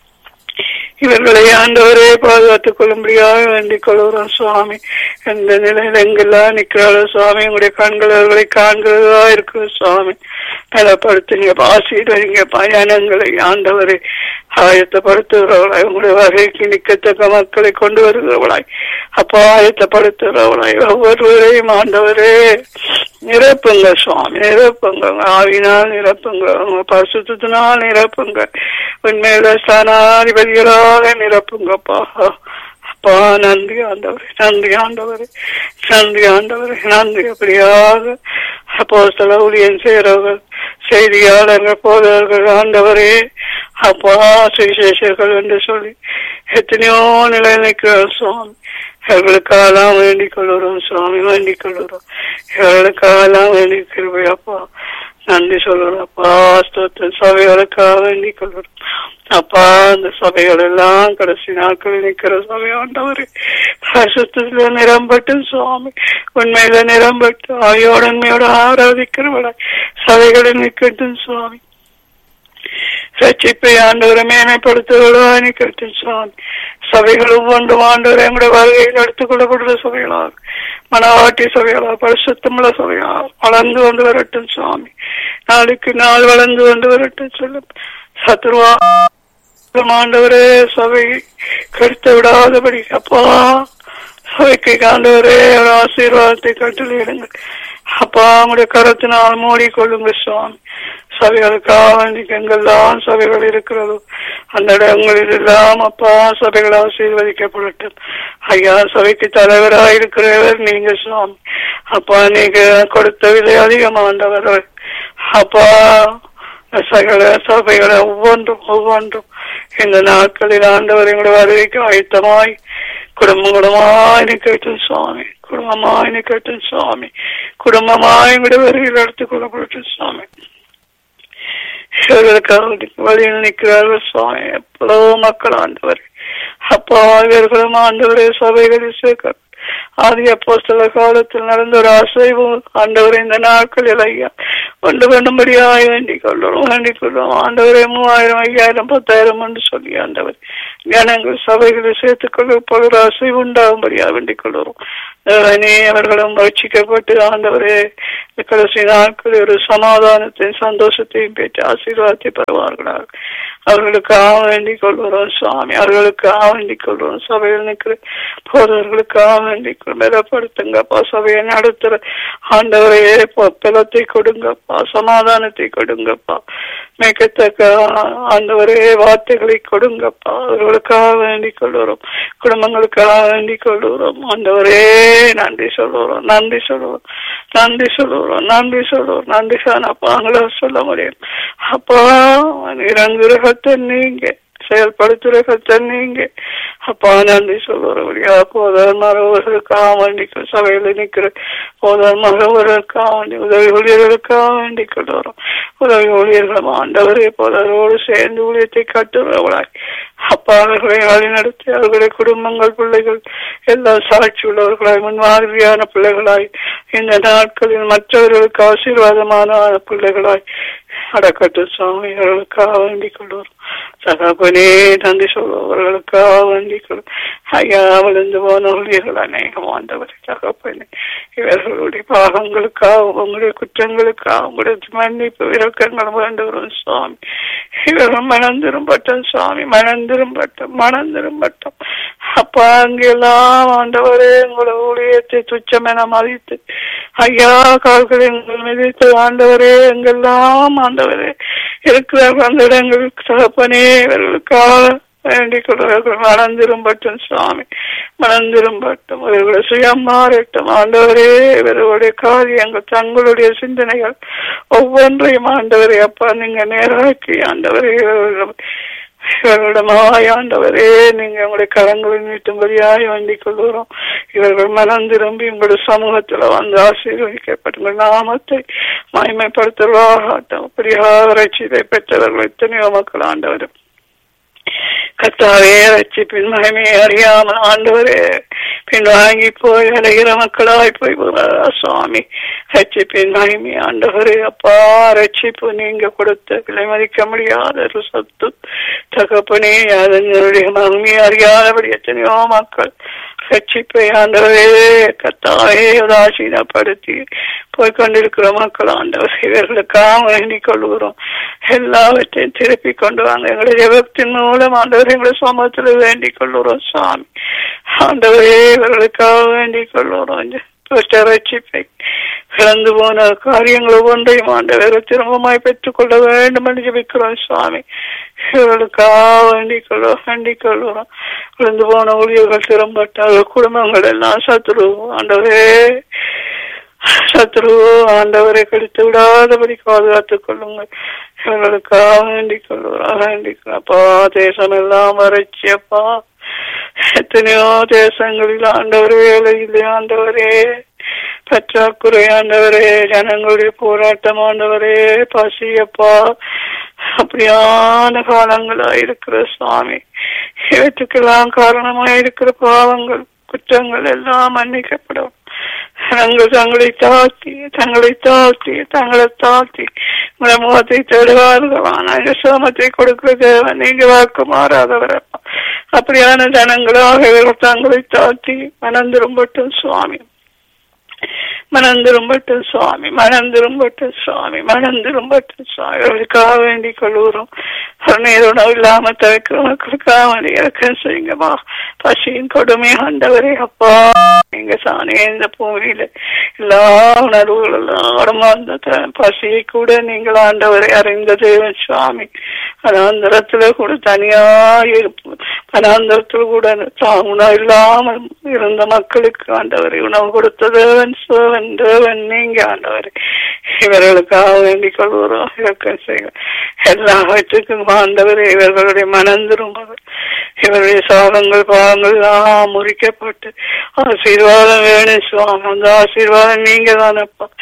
இவர்களை ஆண்டவரே பாதுகாத்துக் கொள்ளும்படியாக வேண்டிக் கொள்கிறோம் சுவாமி எந்த நிலையில் எங்கெல்லாம் நிற்கிறாளோ சுவாமி உங்களுடைய கண்கள் அவர்களை காண்கிறதா இருக்கிற சுவாமி பலப்படுத்துங்க ஆசீர்வதிங்க பயணங்களை ஆண்டவரை ஆயத்தப்படுத்துகிறவளாய் உங்களுடைய வகைக்கு நிற்கத்தக்க மக்களை கொண்டு வருகிறவளாய் அப்போ ஆயத்தப்படுத்துகிறவளாய் ஒவ்வொருவரையும் ஆண்டவரே நிரப்புங்க சுவாமி நிரப்புங்க ஆவினால் நிரப்புங்க உங்க பரிசுத்தினால் நிரப்புங்க உண்மையில ஸ்தானாதிபதிகளாக நிரப்புங்கப்பா அப்பா நன்றி ஆண்டவரே நன்றி ஆண்டவரே நன்றி ஆண்டவரே நன்றி அப்படியாக அப்போ சில ஊழியன் செய்கிறவர்கள் செய்தியாளர்கள் போதவர்கள் ஆண்டவரே அப்பா சுவிசேஷர்கள் என்று சொல்லி எத்தனையோ நிலை நிற்கிறார் சுவாமி இவர்களுக்கெல்லாம் வேண்டிக் கொள்ளுறோம் சுவாமி வேண்டிக் கொள்ளுறோம் இவர்களுக்கெல்லாம் வேண்டி கிருபையப்பா நன்றி சொல்லுறோம் அப்பா ஸ்தோத்திர சபைகளுக்காக வேண்டிக் கொள்ளுறோம் அப்பா அந்த சபைகள் எல்லாம் கடைசி நாட்களில் நிற்கிற சபை ஆண்டவரே பரிசுத்தில நிரம்பட்டும் சுவாமி உண்மையில நிரம்பட்டு ஆயோட உண்மையோட ஆராதிக்கிறவள சபைகளில் நிற்கட்டும் சுவாமி ரட்சிப்பை ஆண்டவரை மேன்மைப்படுத்துவதா நிற்கட்டும் சுவாமி சபைகள் ஒவ்வொன்றும் ஆண்டவர் எங்களுடைய வருகையில் எடுத்துக் கொள்ளப்படுற சபைகளாக மனவாட்டி சபைகளாக பரிசுத்தமுள்ள சபைகளாக வளர்ந்து கொண்டு வரட்டும் சுவாமி நாளுக்கு நாள் வளர்ந்து கொண்டு வரட்டும் சொல்லும் சத்ருவா ஆண்டவரே சபை கருத்து விடாதபடி அப்பா சபைக்கு ஆண்டவரே ஒரு ஆசீர்வாதத்தை கட்டளையிடுங்க அப்பா உங்களுடைய கரத்தினால் மூடிக்கொள்ளுங்க சுவாமி சபைகளுக்காக வேண்டி எங்கெல்லாம் சபைகள் இருக்கிறதோ அந்த இடங்களில் எல்லாம் அப்பா சபைகள் ஆசீர்வதிக்கப்படட்டும் ஐயா சபைக்கு தலைவராக இருக்கிறவர் நீங்க சுவாமி அப்பா நீங்க கொடுத்த விலை அதிகமாண்டவர் அப்பா சகல சபைகளை ஒவ்வொன்றும் ஒவ்வொன்றும் இந்த நாட்களில் ஆண்டவர் எங்களுடைய வருகைக்கு ஆயத்தமாய் குடும்பம் குடும்பமாய் நிக்கட்டும் சுவாமி குடும்பமாய் நிக்கட்டும் சுவாமி குடும்பமாய் எங்களுடைய வருகையில் எடுத்துக் கொள்ளப்படட்டும் சுவாமி இவர்களுக்காக வழியில் நிற்கிறார்கள் சுவாமி எவ்வளவு மக்கள் ஆண்டவர் அப்பா இவர்களும் ஆண்டவரே சபைகளில் சேர்க்க ஆதி அப்போஸ்தல காலத்தில் நடந்த ஒரு அசைவு ஆண்டவர் இந்த நாட்களில் ஐயா கொண்டு வேண்டும்படியாய் வேண்டிக் கொள்ளும் வேண்டிக் கொள்ளும் ஆண்டவரே மூவாயிரம் ஐயாயிரம் பத்தாயிரம் என்று சொல்லி ஆண்டவர் ஜனங்கள் சபைகளை சேர்த்துக் கொள்ள பலர் அசைவு உண்டாகும்படியா வேண்டிக் கொள்ளும் தேவனே அவர்களும் ரட்சிக்கப்பட்டு ஆண்டவரே இந்த கடைசி நாட்களில் ஒரு சமாதானத்தையும் சந்தோஷத்தையும் பெற்று ஆசீர்வாதத்தை பெறுவார்களாக அவர்களுக்காக வேண்டிக் கொள்கிறோம் சுவாமி அவர்களுக்காக வேண்டிக் கொள்கிறோம் சபையில் நிற்கிற போதவர்களுக்காக வேண்டிக் கொள் பலப்படுத்துங்கப்பா சபையை நடத்துற ஆண்டவரையே பலத்தை கொடுங்கப்பா சமாதானத்தை கொடுங்கப்பா மிகத்தக்க ஆண்டவரே வார்த்தைகளை கொடுங்கப்பா அவர்களுக்காக வேண்டிக் கொள்கிறோம் குடும்பங்களுக்காக வேண்டிக் கொள்கிறோம் ஆண்டவரே நன்றி சொல்லுறோம் நன்றி சொல்லுவோம் நன்றி சொல்லுறோம் நன்றி சொல்லுவோம் நன்றி சானப்பா அவங்கள சொல்ல முடியும் அப்பா இறங்குறகத்தை நீங்க செயல்படுத்துறகத்தை நீங்க அப்பா நன்றி சொல்லுறபடியா போதர் மரவர்களுக்காக வேண்டி சபையில நிக்கிற போதர் மரவர்களுக்காக வேண்டி உதவி ஊழியர்களுக்காக வேண்டி கொள்ளுறோம் உதவி ஊழியர்களும் ஆண்டவரே போதரோடு சேர்ந்து ஊழியத்தை கட்டுறவளாய் அப்பா அவர்களை வழிநடத்தி அவர்களுடைய குடும்பங்கள் பிள்ளைகள் எல்லாம் சாட்சி உள்ளவர்களாய் முன்மாதிரியான பிள்ளைகளாய் இந்த நாட்களில் மற்றவர்களுக்கு ஆசீர்வாதமான பிள்ளைகளாய் அடக்கட்டு சுவாமி அவர்களுக்காக வேண்டிக் கொள்வோம் சகாபனே நன்றி சொல்பவர்களுக்காக வேண்டிக் கொள்வோம் ஐயா விழுந்து போன ஊழியர்கள் அநேகம் ஆண்டவர் சகாபனே இவர்களுடைய பாகங்களுக்காக உங்களுடைய குற்றங்களுக்காக உங்களுடைய மன்னிப்பு விரக்கங்கள் வேண்டுகிறோம் சுவாமி இவர்கள் மனந்திரும்பட்டும் சுவாமி மனந்திரும்பட்டும் மனந்திரும்பட்டும் அப்பா அங்கெல்லாம் ஆண்டவரே உங்களை ஊழியத்தை துச்சமென மதித்து ஐயா கால்களை உங்கள் மிதித்து ஆண்டவரே எங்கெல்லாம் ஆண்டவரே இருக்கிறார்கள் அந்த இடங்களுக்கு தகப்பனே இவர்களுக்காக வேண்டிக் கொள்வார்கள் மனந்திரும்பட்டும் சுவாமி மனந்திரும்பட்டும் இவர்களை சுயம் மாறட்டும் ஆண்டவரே இவர்களுடைய காரியங்கள் தங்களுடைய சிந்தனைகள் ஒவ்வொன்றையும் ஆண்டவரே அப்பா நீங்க நேராக்கி ஆண்டவரே இவர்களிடமாய் ஆண்டவரே நீங்க உங்களுடைய கரங்களில் நீட்டும்படியாய் வேண்டிக் கொள்கிறோம் இவர்கள் மனம் திரும்பி உங்களுடைய சமூகத்துல வந்து ஆசீர்வதிக்கப்பட்ட உங்கள் நாமத்தை மகிமைப்படுத்துவாகட்டும் பிரியாத ரட்சிதை பெற்றவர்கள் எத்தனையோ மக்கள் ஆண்டவர் கத்தாவே ரட்சிப்பின் மகிமையை அறியாமல் ஆண்டவரே பின் வாங்கி போய் அலைகிற மக்களாய் போய் சுவாமி ரட்சிப்பின் மகிமை ஆண்டவரே அப்பா ரட்சிப்பு நீங்க கொடுத்த விலை மதிக்க முடியாத ஒரு சொத்து தகப்பனே அதனுடைய மகிமையை அறியாதபடி எத்தனையோ மக்கள் ரட்சிப்பை ஆண்டவரே கத்தாவே உதாசீனப்படுத்தி போய்கொண்டிருக்கிற மக்கள் ஆண்டவர் இவர்களுக்காக வேண்டிக் கொள்கிறோம் எல்லாவற்றையும் திருப்பி கொண்டு வாங்க எங்களுடைய ஜெபத்தின் மூலம் ஆண்டவர் எங்களை சமூகத்தில் வேண்டிக் கொள்கிறோம் சுவாமி ஆண்டவரே இவர்களுக்காக வேண்டிக் கொள்கிறோம் பெற்ற ரட்சிப்பை பிறந்து போன காரியங்கள் ஒவ்வொன்றையும் ஆண்டவர் திரும்பமாய் பெற்றுக் கொள்ள வேண்டும் என்று ஜபிக்கிறோம் சுவாமி இவர்களுக்காக வேண்டிக் கொள்வோம் வேண்டிக் கொள்வோம் விழுந்து போன ஊழியர்கள் திரும்பட்டாக குடும்பங்கள் எல்லாம் சத்ரு ஆண்டவரே சத்ரு ஆண்டவரை கடித்து விடாதபடி பாதுகாத்துக் கொள்ளுங்கள் இவர்களுக்காக வேண்டிக் கொள்வோம் வேண்டிக் அப்பா தேசம் எல்லாம் வறட்சியப்பா எத்தனையோ தேசங்களில் ஆண்டவர் வேலை இல்லை ஆண்டவரே பற்றாக்குறை ஆண்டவரே ஜனங்களுடைய போராட்டம் ஆண்டவரே பசியப்பா அப்படியான காலங்களா இருக்கிற சுவாமி இவற்றுக்கெல்லாம் காரணமா இருக்கிற பாவங்கள் குற்றங்கள் எல்லாம் மன்னிக்கப்படும் தங்கள் தங்களை தாழ்த்தி தங்களை தாழ்த்தி தங்களை தாழ்த்தி உங்களை முகத்தை தேடுவார்கள் ஆனால் சிரமத்தை கொடுக்கிற தேவன் நீங்க வாக்கு மாறாதவர் அப்படியான ஜனங்களாக இவர்கள் தங்களை தாழ்த்தி மனந்திரும்பட்டும் சுவாமி மனந்திரும்பட்டும் சுவாமி மனந்திரும்பட்டும் சுவாமி மனந்திரும்பட்டும் சுவாமி அவர்களுக்காக வேண்டிக் கொள்கிறோம் நேர் உணவு இல்லாம தவிர்க்கிற மக்களுக்காக வேண்டி இறக்கம் செய்யுங்கம்மா பசியின் கொடுமை ஆண்டவரே அப்பா நீங்க சாணே இந்த பூமியில எல்லா உணர்வுகள் எல்லாரும் அந்த பசியை கூட நீங்கள் ஆண்டவரை அறிந்த தேவன் சுவாமி அனாந்தரத்துல கூட தனியா அனாந்தரத்துல கூட உணவு இல்லாமல் இருந்த மக்களுக்கு ஆண்டவரை உணவு கொடுத்த தேவன் சிவன் தேவன் நீங்க ஆண்டவர் இவர்களுக்காக வேண்டிக் கொள்கிறோம் இறக்கம் செய்ய எல்லாவற்றுக்கும் ஆண்டவர் இவர்களுடைய மனம் திரும்புவது இவருடைய சாதங்கள் பாவங்கள் எல்லாம் முறிக்கப்பட்டு ஆசீர்வாதம் வேணும் சுவாமி அந்த ஆசீர்வாதம் நீங்க தானப்பா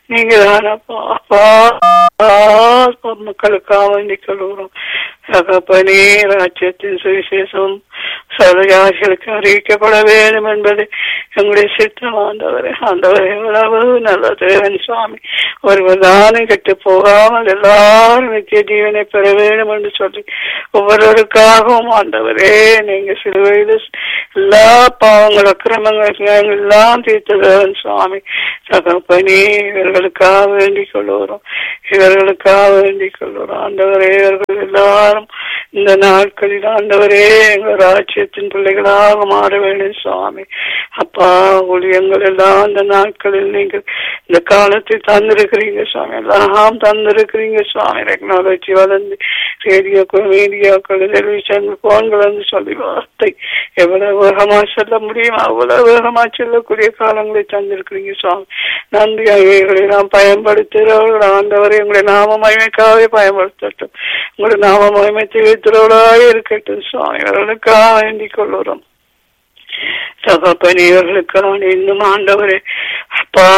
நீங்க தானப்பா அப்பா மக்களுக்காக வேண்டிக் கொள்கிறோம் தகப்பனே ராஜ்யத்தின் சுவிசேஷம் சர்வஜாதிகளுக்கு அறிவிக்கப்பட வேண்டும் என்பது எங்களுடைய சித்தம் ஆண்டவரே ஆண்டவரே எவ்வளவு நல்ல தேவன் சுவாமி ஒருவர் தானும் கெட்டு போகாமல் எல்லாரும் நித்திய ஜீவனை பெற வேண்டும் என்று சொல்லி ஒவ்வொருவருக்காகவும் ஆண்டவரே நீங்க சிலுவையில் எல்லா பாவங்கள் அக்கிரமங்கள் எல்லாம் தீர்த்த தேவன் சுவாமி தகப்பனே இவர்களுக்காக வேண்டிக் கொள்ளுகிறோம் இவர்களுக்காக வேண்டிக் கொள்ளுகிறோம் ஆண்டவரே இவர்கள் எல்லாரும் இந்த நாட்களில் ஆண்டவரே எங்கள் ராஜ்யத்தின் பிள்ளைகளாக மாற வேண்டும் சுவாமி அப்பா ஊழியங்கள் எல்லாம் இந்த நாட்களில் நீங்கள் இந்த காலத்தில் தந்திருக்கிறீங்க சுவாமி எல்லாம் தந்திருக்கிறீங்க சுவாமி டெக்னாலஜி வளர்ந்து ரேடியோக்கள் மீடியாக்கள் டெலிவிஷன் போன்கள் வந்து சொல்லி வார்த்தை எவ்வளவு வேகமா சொல்ல முடியும் அவ்வளவு வேகமா சொல்லக்கூடிய காலங்களை தந்திருக்கிறீங்க சுவாமி நன்றி அவைகளை நாம் பயன்படுத்துகிறவர்கள் ஆண்டவரை உங்களுடைய நாம மகிமைக்காகவே பயன்படுத்தட்டும் உங்களுடைய நாம மகிமை தெரிவிக்கிறவர்களாக இருக்கட்டும் சுவாமி அவர்களுக்காக வேண்டிக் கொள்ளுறோம் தகப்பனியவர்களுக்காக இன்னும் ஆண்டவரே அப்பா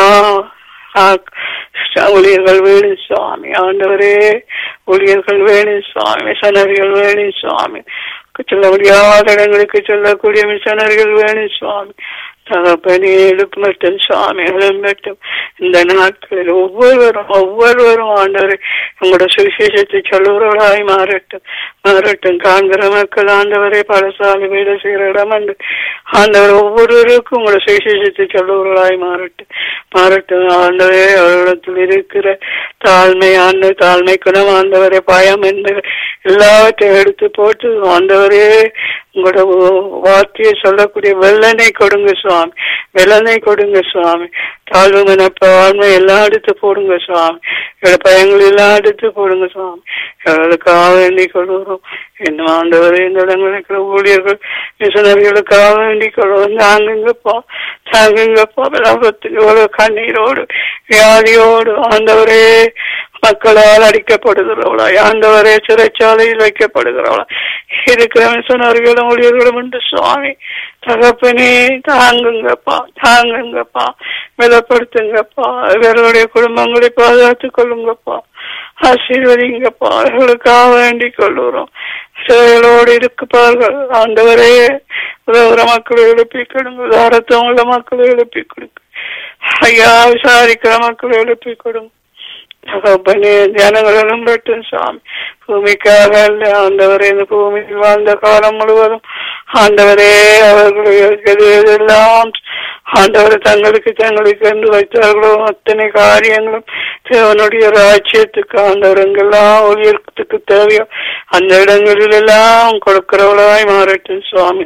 ஊழியர்கள் வேணும் சுவாமி ஆண்டவரே ஊழியர்கள் வேணும் சுவாமி மிஷனரிகள் வேணும் சுவாமி சொல்ல முடியாத இடங்களுக்கு சொல்லக்கூடிய மிஷனரிகள் வேணும் சுவாமி தகப்பனே எழுப்பட்டும் சுவாமி எழும்பட்டும் இந்த நாட்களில் ஒவ்வொருவரும் ஒவ்வொருவரும் ஆண்டவர் உங்களோட சுவிசேஷத்தை சொல்லுறவர்களாய் மாறட்டும் மாறட்டும் காண்கிற மக்கள் ஆண்டவரே பலசாலி வேலை செய்கிற இடம் என்று ஆண்டவர் ஒவ்வொருவருக்கும் உங்களோட சுவிசேஷத்தை சொல்லுவர்களாய் மாறட்டும் மாறட்டும் ஆண்டவரே அவரிடத்தில் இருக்கிற தாழ்மை ஆண்டு தாழ்மை குணம் ஆண்டவரே பயம் என்பது எல்லாவற்றையும் எடுத்து போட்டு ஆண்டவரே உங்களோட வார்த்தையை சொல்லக்கூடிய வெள்ளனை கொடுங்க சுவாமி வெள்ளனை கொடுங்க சுவாமி தாழ்வு மனப்பான்மை எல்லாம் எடுத்து போடுங்க சுவாமி எங்களோட பயங்கள் எல்லாம் எடுத்து போடுங்க சுவாமி எங்களுக்காக வேண்டிக் கொள்கிறோம் என்ன ஆண்டவரே இந்த இடங்களுக்கு ஊழியர்கள் மிஷனரிகளுக்காக வேண்டிக் கொள்வோம் தாங்குங்கப்பா தாங்குங்கப்பா விலாபத்துக்கு எவ்வளவு கண்ணீரோடு வியாதியோடு ஆண்டவரே மக்களால் அடிக்கப்படுகிறவளா ஆண்டவரே சிறைச்சாலையில் வைக்கப்படுகிறவளா இருக்கிற மிஷனர்களும் ஊழியர்களும் உண்டு சுவாமி தகப்பனே தாங்குங்கப்பா தாங்குங்கப்பா பலப்படுத்துங்கப்பா இவர்களுடைய குடும்பங்களை பாதுகாத்துக் கொள்ளுங்கப்பா ஆசீர்வதிங்கப்பா இவர்களுக்காக வேண்டிக் கொள்ளுறோம் செயலோடு இருப்பார்கள் ஆண்டவரே உதவுற மக்களை எழுப்பி கொடுங்க உதாரத்தம் உள்ள மக்களை எழுப்பி கொடுங்க ஐயா விசாரிக்கிற மக்களை எழுப்பி கொடுங்க தகப்பனே ஜனங்களும் பெட்டும் சாமி பூமிக்காக அல்ல ஆண்டவரே இந்த பூமியில் வாழ்ந்த காலம் முழுவதும் ஆண்டவரே அவர்களுடைய எல்லாம் ஆண்டவர் தங்களுக்கு தங்களுக்கு என்று வைத்தார்களோ அத்தனை காரியங்களும் தேவனுடைய ராஜ்யத்துக்கு ஆண்டவர் எங்கெல்லாம் உயரத்துக்கு தேவையோ அந்த இடங்களில் எல்லாம் கொடுக்கிறவளாய் மாறட்டும் சுவாமி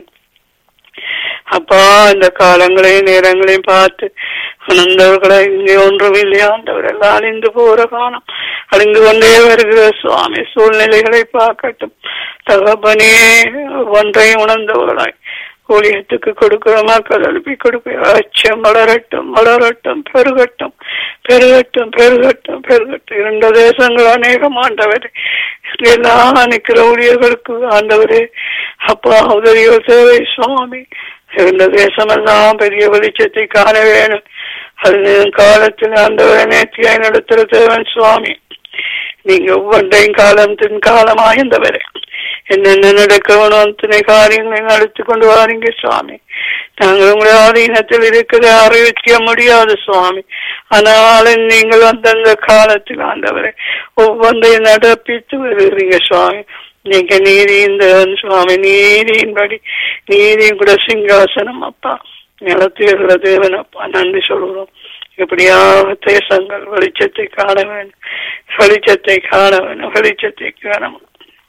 அப்பா இந்த காலங்களையும் நேரங்களையும் பார்த்து உணர்ந்தவர்களை இங்கே ஒன்றும் இல்லையா ஆண்டவர் எல்லாம் அழிந்து போற காலம் அழிந்து கொண்டே வருகிற சுவாமி சூழ்நிலைகளை பார்க்கட்டும் தகப்பனே ஒன்றையும் உணர்ந்தவர்களாய் ஊழியத்துக்கு கொடுக்கிற மக்கள் எழுப்பி கொடுக்க அச்சம் வளரட்டும் வளரட்டும் பெருகட்டும் பெருகட்டும் பெருகட்டும் பெருகட்டும் இரண்டு தேசங்கள் அநேகம் ஆண்டவரே எல்லாம் நிற்கிற ஊழியர்களுக்கு ஆண்டவரே அப்பா உதவியோ தேவை சுவாமி இருந்த தேசமெல்லாம் பெரிய வெளிச்சத்தை காண வேணும் அது காலத்தில் ஆண்டவரை நேர்த்தியாய் நடத்துற தேவன் சுவாமி நீங்க ஒவ்வொன்றையும் காலம் தின் காலமாக இருந்தவரே என்னென்ன நடக்கணும் அத்தனை காரியங்களை நடத்தி கொண்டு வாரீங்க சுவாமி நாங்கள் உங்களுடைய ஆதீனத்தில் இருக்கிற அறிவிக்க முடியாது சுவாமி ஆனாலும் நீங்கள் அந்தந்த காலத்தில் ஆண்டவரை ஒவ்வொன்றையும் நடப்பித்து வருகிறீங்க சுவாமி நீங்க நீதியின் தேவன் சுவாமி நீதியின்படி நீதியும் கூட சிங்காசனம் அப்பா நிலத்திலுள்ள தேவன் அப்பா நன்றி சொல்கிறோம் எப்படியாக தேசங்கள் வெளிச்சத்தை காண வேண்டும் வெளிச்சத்தை காண வேண்டும் வெளிச்சத்தை காண வேண்டும்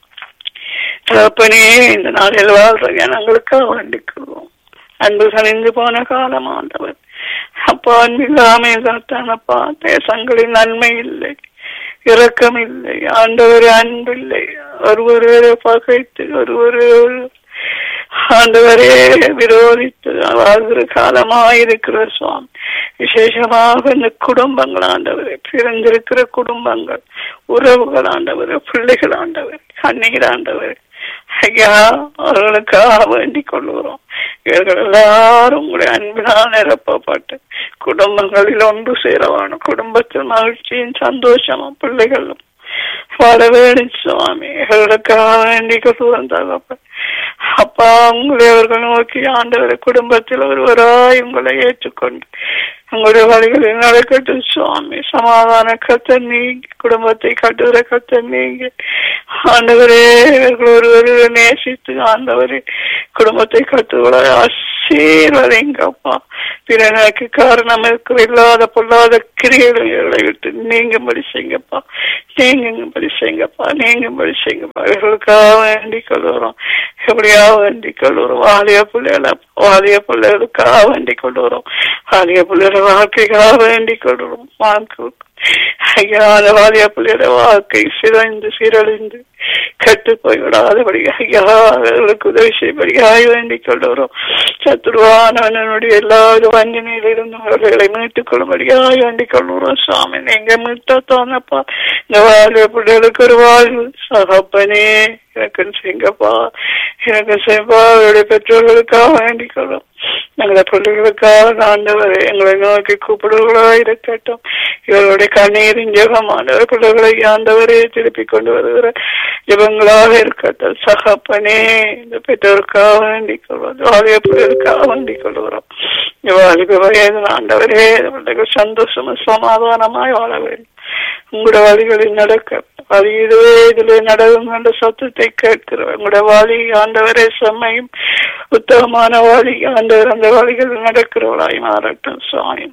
தகப்பனே இந்த நாளில் வாழ்ற ஜனங்களுக்காக வேண்டிக்கிறோம் அன்பு கணிந்து போன காலம் ஆண்டவர் அப்பா அன்பில்லாமே காத்தானப்பா தேசங்களில் நன்மை இல்லை இரக்கம் இல்லை ஆண்டவர் அன்பில்லை ஒருவரே பகைத்து ஒருவரே ஆண்டவரே விரோதித்து வாழ்கிற காலமாயிருக்கிற சுவாமி விசேஷமாக இந்த குடும்பங்கள் ஆண்டவரே பிறந்திருக்கிற குடும்பங்கள் உறவுகள் ஆண்டவர் பிள்ளைகள் ஆண்டவர் கண்ணீர் ஆண்டவர் ஐயா அவர்களுக்காக வேண்டிக் கொள்கிறோம் இவர்கள் எல்லாரும் உங்களுடைய அன்பினால் நிரப்பப்பட்டு குடும்பங்களில் ஒன்று சேரவான குடும்பத்தில் மகிழ்ச்சியும் சந்தோஷமும் பிள்ளைகளும் வாழ வேணும் சுவாமி எங்களுக்காக வேண்டி கொண்டு வந்தாங்க அப்பா உங்களை அவர்கள் நோக்கி ஆண்டவரை குடும்பத்தில் ஒருவராய் உங்களை ஏற்றுக்கொண்டு உங்களுடைய வழிகளில் நடக்கட்டும் சுவாமி சமாதான கத்த நீங்கி குடும்பத்தை கட்டுகிற கத்த நீங்கி ஆண்டவரே இவர்கள் ஒருவர் நேசித்து ஆண்டவரே குடும்பத்தை கட்டுவதை ஆசீர்வதிங்கப்பா பிறனுக்கு காரணம் இருக்கிற இல்லாத பொல்லாத கிரிகளை விட்டு நீங்கும்படி செய்யுங்கப்பா நீங்கும்படி செய்யுங்கப்பா நீங்கும்படி செய்யுங்கப்பா இவர்களுக்காக வேண்டிக் கொள்ளுறோம் எப்படியா வேண்டிக் கொள்ளுறோம் வாலிய பிள்ளைகளை வாலிய பிள்ளைகளுக்காக வேண்டிக் கொள்ளுறோம் வாலிய பிள்ளைகள வாழ்க்கைக்காக வேண்டிக் கொள்ளுறோம் வாழ்க்கை ஐயா அந்த வாலிய பிள்ளையோட வாழ்க்கை சிதைந்து சீரழிந்து கெட்டு போய்விடாதபடி ஐயா அவர்களுக்கு உதவி செய்யபடியாய் வேண்டிக் கொள்ளுறோம் சத்துருவானவனுடைய எல்லா வஞ்சனையிலிருந்து அவர்களை மீட்டுக் கொள்ளும்படியாய் வேண்டிக் கொள்ளுறோம் சுவாமி நீங்க மீட்டத்தானப்பா இந்த வாலிய பிள்ளைகளுக்கு ஒரு வாழ்வு சகப்பனே எனக்கு செய்யுங்கப்பா எனக்கு செய்யப்பா அவருடைய பெற்றோர்களுக்காக வேண்டிக் கொள்ளும் எங்களுடைய பிள்ளைகளுக்காக ஆண்டவரை எங்களை நோக்கி கூப்பிடுவர்களா இருக்கட்டும் இவருடைய கண்ணீரின் ஜெபமானவர் பிள்ளைகளை ஆண்டவரே திருப்பி கொண்டு வருகிற ஜெபங்களாக இருக்கட்டும் சகப்பனே இந்த பெற்றோருக்காக வேண்டிக் கொள்வோம் வாலிய பிள்ளைகளுக்காக வேண்டிக் கொள்கிறோம் வாலிப வயது ஆண்டவரே பிள்ளைகள் சந்தோஷமும் சமாதானமாய் வாழ வேண்டும் உங்களோட வழிகளில் நடக்க வழி இதுவே இதிலே நடக்கும் என்ற சத்தத்தை கேட்கிறோம் உங்களோட வழி ஆண்டவரே செம்மையும் உத்தமமான வழி ஆண்டவர் அந்த வழிகளில் நடக்கிறவளாய் மாறட்டும் சுவாமி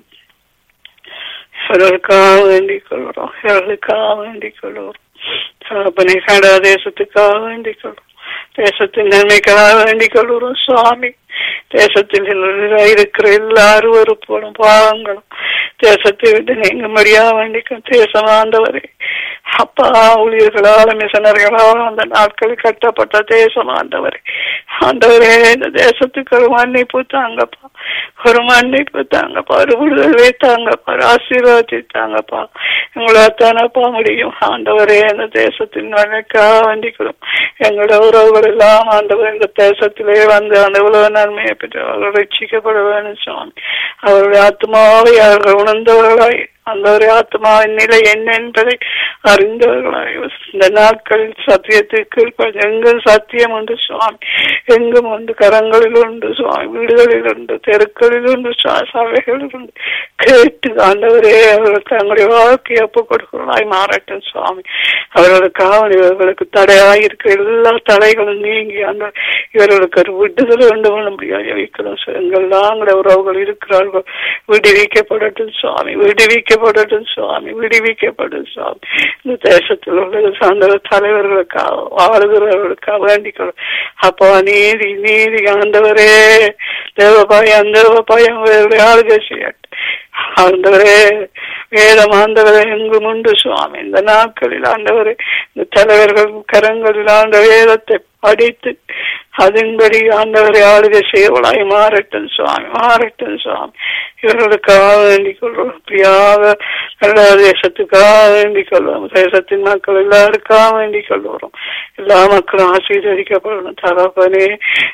இவர்களுக்காக வேண்டிக் கொள்கிறோம் இவர்களுக்காக வேண்டிக் கொள்கிறோம் சாப்பனை கடா தேசத்துக்காக வேண்டிக் கொள்கிறோம் தேசத்தின் நன்மைக்காக வேண்டிக் கொள்கிறோம் சுவாமி தேசத்தில் இருக்கிற எல்லா அருவறுப்போடும் பாவங்களும் தேசத்தை விட்டு நீங்கும்படியா வேண்டிக்கும் தேசம் ஆண்டவரே அப்பா ஊழியர்களால் மிஷனர்களால் அந்த நாட்களில் கட்டப்பட்ட தேசம் ஆண்டவரே ஆண்டவரே இந்த தேசத்துக்கு ஒரு மன்னிப்பு தாங்கப்பா ஒரு மன்னிப்பு தாங்கப்பா ஒரு விடுதலை தாங்கப்பா ஒரு ஆசீர்வாதி தாங்கப்பா உங்களை தானப்பா முடியும் ஆண்டவரே இந்த தேசத்தின் நன்மைக்காக வேண்டிக்கிறோம் எங்களோட உறவுகள் எல்லாம் ஆண்டவர் இந்த தேசத்திலே வந்து அந்த உலக நன்மையை பெற்று அவர்கள் ரட்சிக்கப்பட வேண்டும் சுவாமி அவருடைய ஆத்மாவை அவர்கள் உணர்ந்தவர்களாய் அந்த ஒரு ஆத்மாவின் நிலை என்ன என்பதை அறிந்தவர்களாய் இந்த நாட்களில் சத்தியத்துக்கு எங்கும் சத்தியம் உண்டு சுவாமி எங்கும் உண்டு கரங்களில் உண்டு சுவாமி வீடுகளில் உண்டு தெருக்களில் உண்டு சபைகளில் உண்டு கேட்டு ஆண்டவரே அவர்கள் தங்களுடைய வாழ்க்கையை ஒப்புக் கொடுக்கிறவர்களாய் மாறட்டும் சுவாமி அவர்களுக்காக இவர்களுக்கு தடையாய் இருக்கிற எல்லா தடைகளும் நீங்கி அந்த இவர்களுக்கு ஒரு விடுதலை உண்டு பண்ண முடியாது வைக்கிறோம் எங்கெல்லாம் உறவுகள் இருக்கிறார்கள் விடுவிக்கப்படட்டும் சுவாமி விடுவிக்கப்படட்டும் சுவாமி விடுவிக்கப்படும் சுவாமி இந்த தேசத்தில் உள்ள சார்ந்த தலைவர்களுக்காக வாழ்கிறவர்களுக்காக வேண்டிக்கிறோம் அப்போ நீதி நீதி ஆண்டவரே தேவபாயம் தேவபாயம் ஆளுகை செய்யட்டும் ஆண்டவரே வேதம் ஆண்டவரே எங்கும் உண்டு சுவாமி இந்த நாட்களில் ஆண்டவரே இந்த தலைவர்கள் கரங்களில் ஆண்ட வேதத்தை படித்து அதன்படி ஆண்டவரை ஆளுகை செய்வளாய் மாறட்டும் சுவாமி மாறட்டும் சுவாமி இவர்களுக்காக வேண்டிக் கொள்வோம் அப்படியாக எல்லா தேசத்துக்காக வேண்டிக் கொள்வோம் தேசத்தின் மக்கள் எல்லாருக்காக வேண்டிக் கொள்வோம் எல்லா மக்களும் ஆசீர்வதிக்கப்படணும் தகப்பனே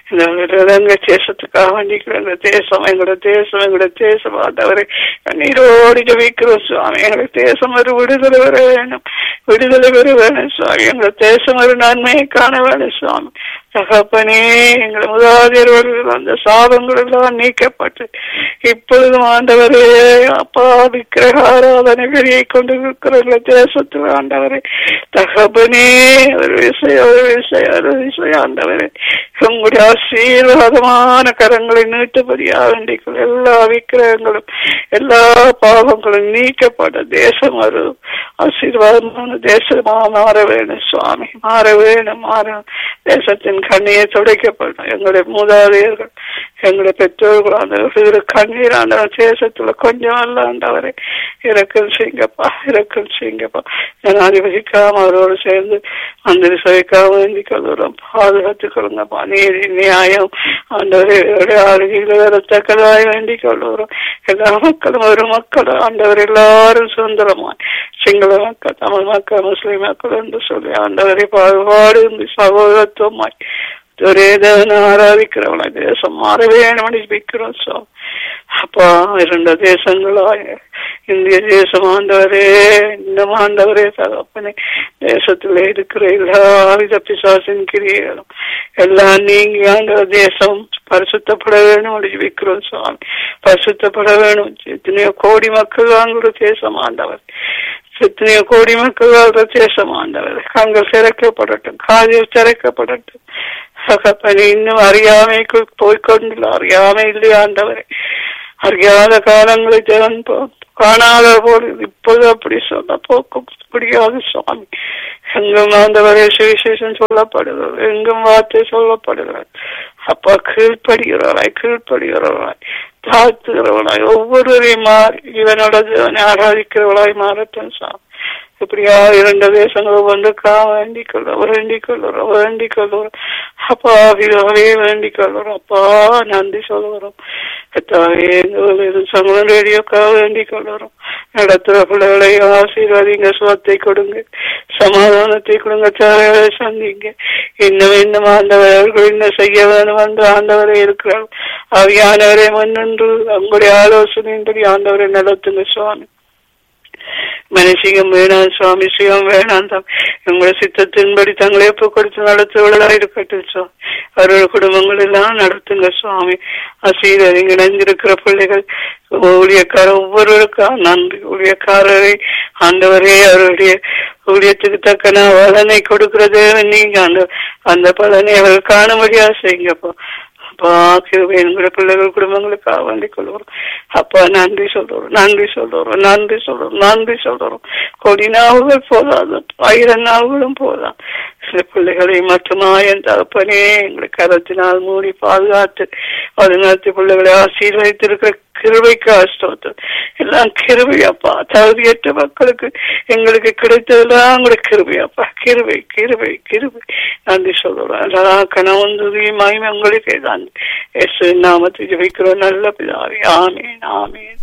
இந்த தேசத்துக்காக வேண்டிக் எங்க தேசம் எங்களோட தேசம் எங்களோட தேசம் ஆண்டவரை நீரோடி ஜபிக்கிறோம் சுவாமி எங்களுக்கு தேசம் ஒரு விடுதலை வர வேணும் விடுதலை பெற வேணும் சுவாமி எங்களோட தேசம் ஒரு நன்மையை காண வேணும் சுவாமி தகப்பனே எங்கள் முதலாளியர்கள் அந்த சாபங்கள் எல்லாம் நீக்கப்பட்டு இப்பொழுதும் ஆண்டவரே அப்பா விக்கிரக ஆராதனை வெளியே கொண்டு இருக்கிற தேசத்தில் ஆண்டவரே தகப்பனே ஒரு விஷயம் ஒரு விஷயம் ஒரு விஷயம் ஆண்டவரே உங்களுடைய ஆசீர்வாதமான கரங்களை நீட்டுபடியா வேண்டிக்கொள் எல்லா விக்கிரகங்களும் எல்லா பாவங்களும் நீக்கப்பட்ட தேசம் ஒரு ஆசீர்வாதமான தேசமா மாற வேணும் சுவாமி மாற வேணும் மாற தேசத்தின் கண்ணியை துடைக்கப்படும் எங்களுடைய மூதாதையர்கள் எங்களுடைய பெற்றோர்கள் அந்த கண்ணீர் ஆண்ட தேசத்துல கொஞ்சம் அல்ல ஆண்டவரை இறக்கம் செய்யுங்கப்பா இறக்கம் செய்யுங்கப்பா ஜனாதிபதிக்காம அவரோடு சேர்ந்து மந்திரி சபைக்காக வேண்டி கொள்கிறோம் பாதுகாத்துக் கொள்ளுங்கப்பா நீதி நியாயம் ஆண்டவரை ஆளுகையில் வரத்தக்கதாய் வேண்டிக் கொள்கிறோம் எல்லா மக்களும் ஒரு மக்களும் ஆண்டவர் எல்லாரும் சுதந்திரமாய் சிங்கள மக்கள் தமிழ் மக்கள் முஸ்லிம் மக்கள் என்று சொல்லி ஆண்டவரை பாகுபாடு சகோதரத்துவமாய் ஒரே தேவனை ஆராதிக்கிறவனை தேசம் மாற வேணும்னு ஜெபிக்கிறோம் சுவாமி அப்பா இரண்டு தேசங்களாய் இந்திய தேசம் ஆண்டவரே இன்னும் ஆண்டவரே தகப்பனே தேசத்துல இருக்கிற எல்லா வித பிசாசின் கிரியைகளும் எல்லாம் நீங்கி ஆண்டவர் தேசம் பரிசுத்தப்பட வேணும் அப்படி வைக்கிறோம் சுவாமி பரிசுத்தப்பட வேணும் எத்தனையோ கோடி மக்கள் வாங்குற தேசம் ஆண்டவர் எத்தனையோ கோடி மக்கள் வாழ்ற தேசம் ஆண்டவர் கண்கள் திறக்கப்படட்டும் காதில் திறக்கப்படட்டும் தகப்பனே இன்னும் அறியாமைக்குள் போய்கொண்டுள்ள அறியாமை இல்லையா ஆண்டவரே அறியாத காலங்களை ஜெகன் காணாத போல் இப்போது அப்படி சொல்ல போக்க முடியாது சுவாமி எங்கும் ஆண்டவரே சுவிசேஷம் சொல்லப்படுகிறது எங்கும் வார்த்தை சொல்லப்படுகிறது அப்பா கீழ்ப்படுகிறவராய் கீழ்ப்படுகிறவராய் தாழ்த்துகிறவளாய் ஒவ்வொருவரையும் மாறி இவனோட தேவனை ஆராதிக்கிறவளாய் மாறட்டும் சாமி இப்படியா இரண்டு தேசங்களும் ஒன்றுக்கா வேண்டிக் கொள்ளும் வேண்டிக் கொள்ளுறோம் வேண்டிக் கொள்ளுறோம் அப்பா விதவே வேண்டிக் கொள்ளுறோம் அப்பா நன்றி சொல்லுறோம் கத்தாவே சங்கலம் ரேடியோக்காக வேண்டிக் கொள்ளுறோம் நடத்துற பிள்ளைகளை ஆசீர்வாதிங்க சுவத்தை கொடுங்க சமாதானத்தை கொடுங்க தேவைகளை சந்திங்க இன்னும் இன்னும் ஆண்டவர்கள் இன்னும் செய்ய வேணும் என்று ஆண்டவரை இருக்கிறார் அவையானவரை முன்னின்று உங்களுடைய ஆலோசனையின்படி ஆண்டவரை நடத்துங்க சுவாமி மனுஷிகம் வேணாம் சுவாமி சிவம் வேணாம் தான் எங்களை சித்தத்தின்படி தங்களை ஒப்பு கொடுத்து நடத்துவதாக இருக்கட்டும் சுவாமி அவர்கள் குடும்பங்கள் எல்லாம் நடத்துங்க சுவாமி ஆசீர்வதிங்க இணைந்திருக்கிற பிள்ளைகள் ஊழியக்கார ஒவ்வொருவருக்கா நன்றி ஊழியக்காரரை ஆண்டவரே அவருடைய ஊழியத்துக்கு தக்கன பலனை கொடுக்கிறது நீங்க அந்த அந்த பலனை அவர்கள் காணும்படியா செய்யுங்கப்பா அப்பா எங்களுடைய பிள்ளைகள் குடும்பங்களுக்காக வேண்டிக் கொள்வோம் அப்பா நன்றி சொல்றோம் நன்றி சொல்றோம் நன்றி சொல்றோம் நன்றி சொல்றோம் கோடி நாவுகள் போதாது ஆயிரம் நாவுகளும் போதாம் சில பிள்ளைகளை மட்டுமா என் தகப்பனே எங்களை கரத்தினால் மூடி பாதுகாத்து அதுநாத்து பிள்ளைகளை ஆசீர்வதித்திருக்கிற கிருபைக்கு ஸ்தோத்திரம் எல்லாம் கிருபையப்பா தகுதியற்ற மக்களுக்கு எங்களுக்கு கிடைத்ததெல்லாம் உங்களுடைய கிருபையப்பா கிருபை கிருபை கிருபை நன்றி சொல்றோம் எல்லா கணவன் துதியுமாயும் உங்களுக்கு தான் எஸ் நாமத்தை ஜபிக்கிறோம் நல்ல பிதாவே ஆமேன் ஆமேன்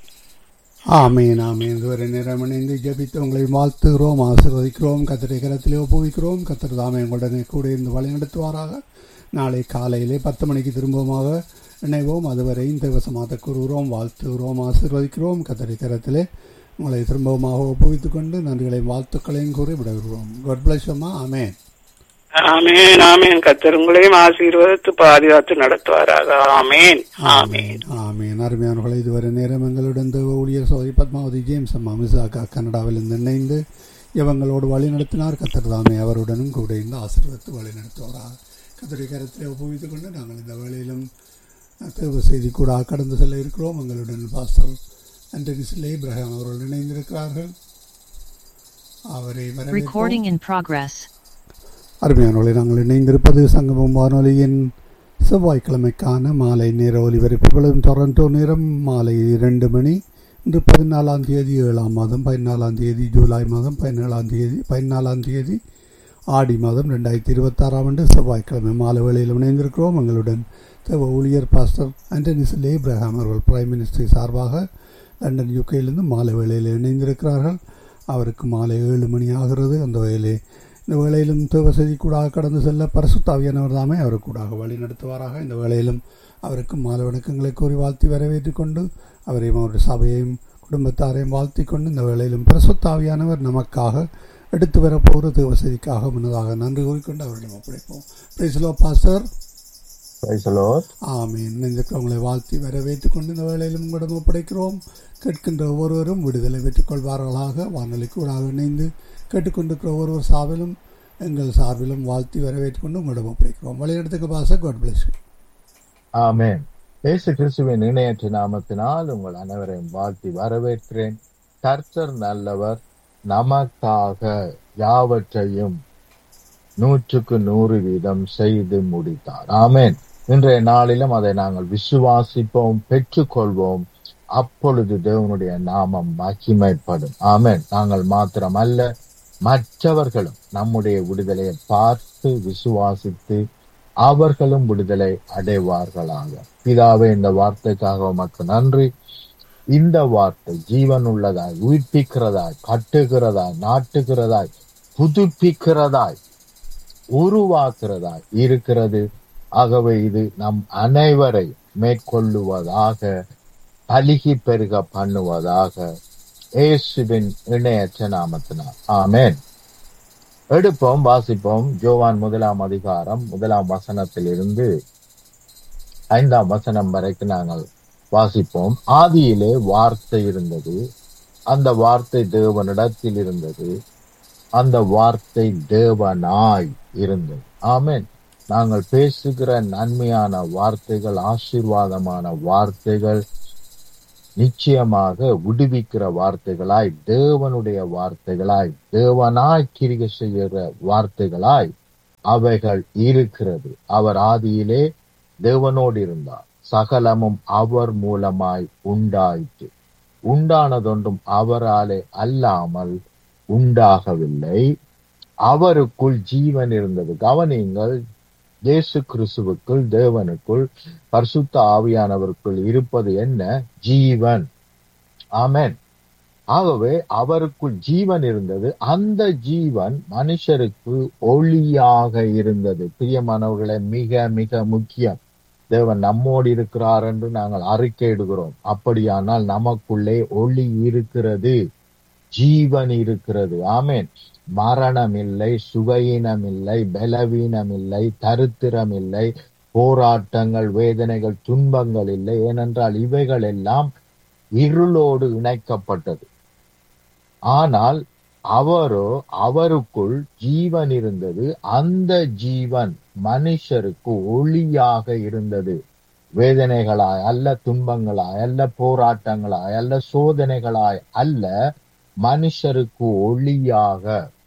ஆமேன் ஆமேன் இதுவரை நேரம் இணைந்து ஜபித்து உங்களை வாழ்த்துகிறோம் ஆசீர்வதிக்கிறோம் கத்திரை கரத்திலே ஒப்புவிக்கிறோம் கத்திர தாமே உங்களுடனே கூட இருந்து வழிநடத்துவாராக நாளை காலையிலே பத்து மணிக்கு திரும்பமாக இணைவோம் அதுவரை இந்த வசமாக கூறுகிறோம் வாழ்த்துகிறோம் ஆசீர்வதிக்கிறோம் கத்திரை கரத்திலே உங்களை திரும்பமாக ஒப்புவித்துக் கொண்டு நன்றிகளையும் வாழ்த்துக்களையும் கூறி விடுகிறோம் காட் பிளஸ் அம்மா ஆமேன் ஆமேன் ஆமேன் கத்தர் உங்களையும் ஆசீர்வதித்து பாதுகாத்து நடத்துவாராக ஆமேன் ஆமேன் ஆமீன் அருமையானவர்களை இதுவரை நேரம் எங்களுடன் தேவ ஊழியர் சோதி பத்மாவதி ஜேம்ஸ் அம்மா மிசாக்கா கனடாவிலிருந்து இணைந்து இவங்களோடு வழி நடத்தினார் கத்தர் தாமே அவருடனும் கூட இருந்து ஆசீர்வதித்து வழி நடத்துவாராக கத்தரை கருத்தில் ஒப்புவித்துக் கொண்டு நாங்கள் இந்த வேளையிலும் தேவ செய்தி கூட கடந்து செல்ல இருக்கிறோம் எங்களுடன் பாஸ்டர் அண்டனிசிலே இப்ராஹிம் அவர்கள் இணைந்திருக்கிறார்கள் அவரை வரவேற்போம். Recording in progress. அருமையானவர்களை நாங்கள் இணைந்திருப்பது சங்கமம் வானொலியின் செவ்வாய்க்கிழமைக்கான மாலை நேர ஒலிபரப்பு பொழுதும் டொரண்டோ நேரம் மாலை இரண்டு மணி இன்று பதினாலாம் தேதி ஏழாம் மாதம் பதினாலாம் தேதி ஜூலை மாதம் பதினேழாம் தேதி பதினாலாம் தேதி ஆடி மாதம் ரெண்டாயிரத்தி இருபத்தாறாம் ஆண்டு செவ்வாய்க்கிழமை மாலை வேளையில் இணைந்திருக்கிறோம் எங்களுடன் தேவ ஊழியர் பாஸ்டர் ஆண்டனிஸ் லேப்ரஹாம் அவர்கள் பிரைம் மினிஸ்டர் சார்பாக லண்டன் யூகேயிலிருந்து மாலை வேளையில் இணைந்திருக்கிறார்கள் அவருக்கு மாலை ஏழு மணி ஆகிறது அந்த வேலை இந்த வேளையிலும் தேவசதி கூடாக கடந்து செல்ல பரிசுத்தாவியானவர் தாமே அவர் கூடாக வழி நடத்துவாராக இந்த வேளையிலும் அவருக்கு மாலை வணக்கங்களை கூறி வாழ்த்தி வரவேற்றுக் கொண்டு அவரையும் அவருடைய சபையையும் குடும்பத்தாரையும் வாழ்த்தி கொண்டு இந்த வேளையிலும் பரிசுத்தாவியானவர் நமக்காக எடுத்து வரப்போகிற தேவசதிக்காக முன்னதாக நன்றி கூறிக்கொண்டு அவரிடம் ஒப்படைப்போம் பிரைஸ்லோ பாஸ்டர் Praise the Lord. ஆமீன் இணைந்திருக்கிறவங்களை வாழ்த்தி வரவேற்றுக் கொண்டு இந்த வேளையிலும் உங்களிடம் ஒப்படைக்கிறோம் கேட்கின்ற ஒவ்வொருவரும் விடுதலை பெற்றுக் கொள்வார்களாக வானொலி கூடாக இணைந்து கேட்டுக்கொண்டிருக்கிற ஒவ்வொருவர் சார்பிலும் எங்கள் சார்பிலும் வாழ்த்தி வரவேற்றுக் கொண்டு உங்களிடம் ஒப்படைக்கிறோம் வழிநடத்துக்கு பாச காட் பிளஸ் ஆமென் இயேசு கிறிஸ்துவின் இணையற்ற நாமத்தினால் உங்கள் அனைவரையும் வாழ்த்தி வரவேற்கிறேன் கர்த்தர் நல்லவர் நமக்காக யாவற்றையும் நூற்றுக்கு நூறு வீதம் செய்து முடித்தார் ஆமென் இன்றைய நாளிலும் அதை நாங்கள் விசுவாசிப்போம் பெற்றுக்கொள்வோம் அப்பொழுது தேவனுடைய நாமம் மகிமைப்படும் ஆமென் நாங்கள் மாத்திரமல்ல மற்றவர்களும் நம்முடைய விடுதலையை பார்த்து விசுவாசித்து அவர்களும் விடுதலை அடைவார்களாக பிதாவே இந்த வார்த்தைக்காக உமக்கு நன்றி இந்த வார்த்தை ஜீவன் உள்ளதாய் உயிர்ப்பிக்கிறதாய் கட்டுகிறதாய் நாட்டுகிறதாய் புதுப்பிக்கிறதாய் உருவாக்குறதா இருக்கிறது ஆகவே இது நம் அனைவரை மேற்கொள்ளுவதாக பலிகி பெருக பண்ணுவதாக இயேசுவின் இணையற்ற நாமத்தினால் ஆமென் எடுப்போம் வாசிப்போம் ஜோவான் முதலாம் அதிகாரம் முதலாம் வசனத்திலிருந்து ஐந்தாம் வசனம் வரைக்கும் நாங்கள் வாசிப்போம் ஆதியிலே வார்த்தை இருந்தது அந்த வார்த்தை தேவனிடத்தில் இருந்தது அந்த வார்த்தை தேவனாய் இருந்தது ஆமென் நாங்கள் பேசுகிற நன்மையான வார்த்தைகள் ஆசீர்வாதமான வார்த்தைகள் நிச்சயமாக விடுவிக்கிற வார்த்தைகளாய் தேவனுடைய வார்த்தைகளாய் தேவனாய் கிரிகை செய்கிற வார்த்தைகளாய் அவைகள் இருக்கிறது அவர் ஆதியிலே தேவனோடு இருந்தார் சகலமும் அவர் மூலமாய் உண்டாயிற்று உண்டானதொன்றும் அவராலே அல்லாமல் உண்டாகவில்லை அவருக்குள் ஜீவன் இருந்தது கவனியுங்கள் இயேசு கிறிஸ்துவுக்குள் தேவனுக்குள் பரிசுத்த ஆவியானவருக்குள் இருப்பது என்ன ஜீவன் ஆமென் ஆகவே அவருக்குள் ஜீவன் இருந்தது அந்த ஜீவன் மனுஷருக்கு ஒளியாக இருந்தது பிரியமானவர்களே மிக மிக முக்கியம் தேவன் நம்மோடு இருக்கிறார் என்று நாங்கள் அறிக்கையிடுகிறோம் அப்படியானால் நமக்குள்ளே ஒளி இருக்கிறது ஜீவன் இருக்கிறது ஆமென் மரணம் இல்லை சுகையினம் இல்லை பலவீனம் இல்லை தரித்திரம் இல்லை போராட்டங்கள் வேதனைகள் துன்பங்கள் இல்லை ஏனென்றால் இவைகள் எல்லாம் இருளோடு இணைக்கப்பட்டது ஆனால் அவரோ அவருக்குள் ஜீவன் இருந்தது அந்த ஜீவன் மனுஷருக்கு ஒளியாக இருந்தது வேதனைகளாய் அல்ல துன்பங்களாய் அல்ல போராட்டங்களாய் அல்ல சோதனைகளாய் அல்ல மனுஷருக்கு ஒளியாக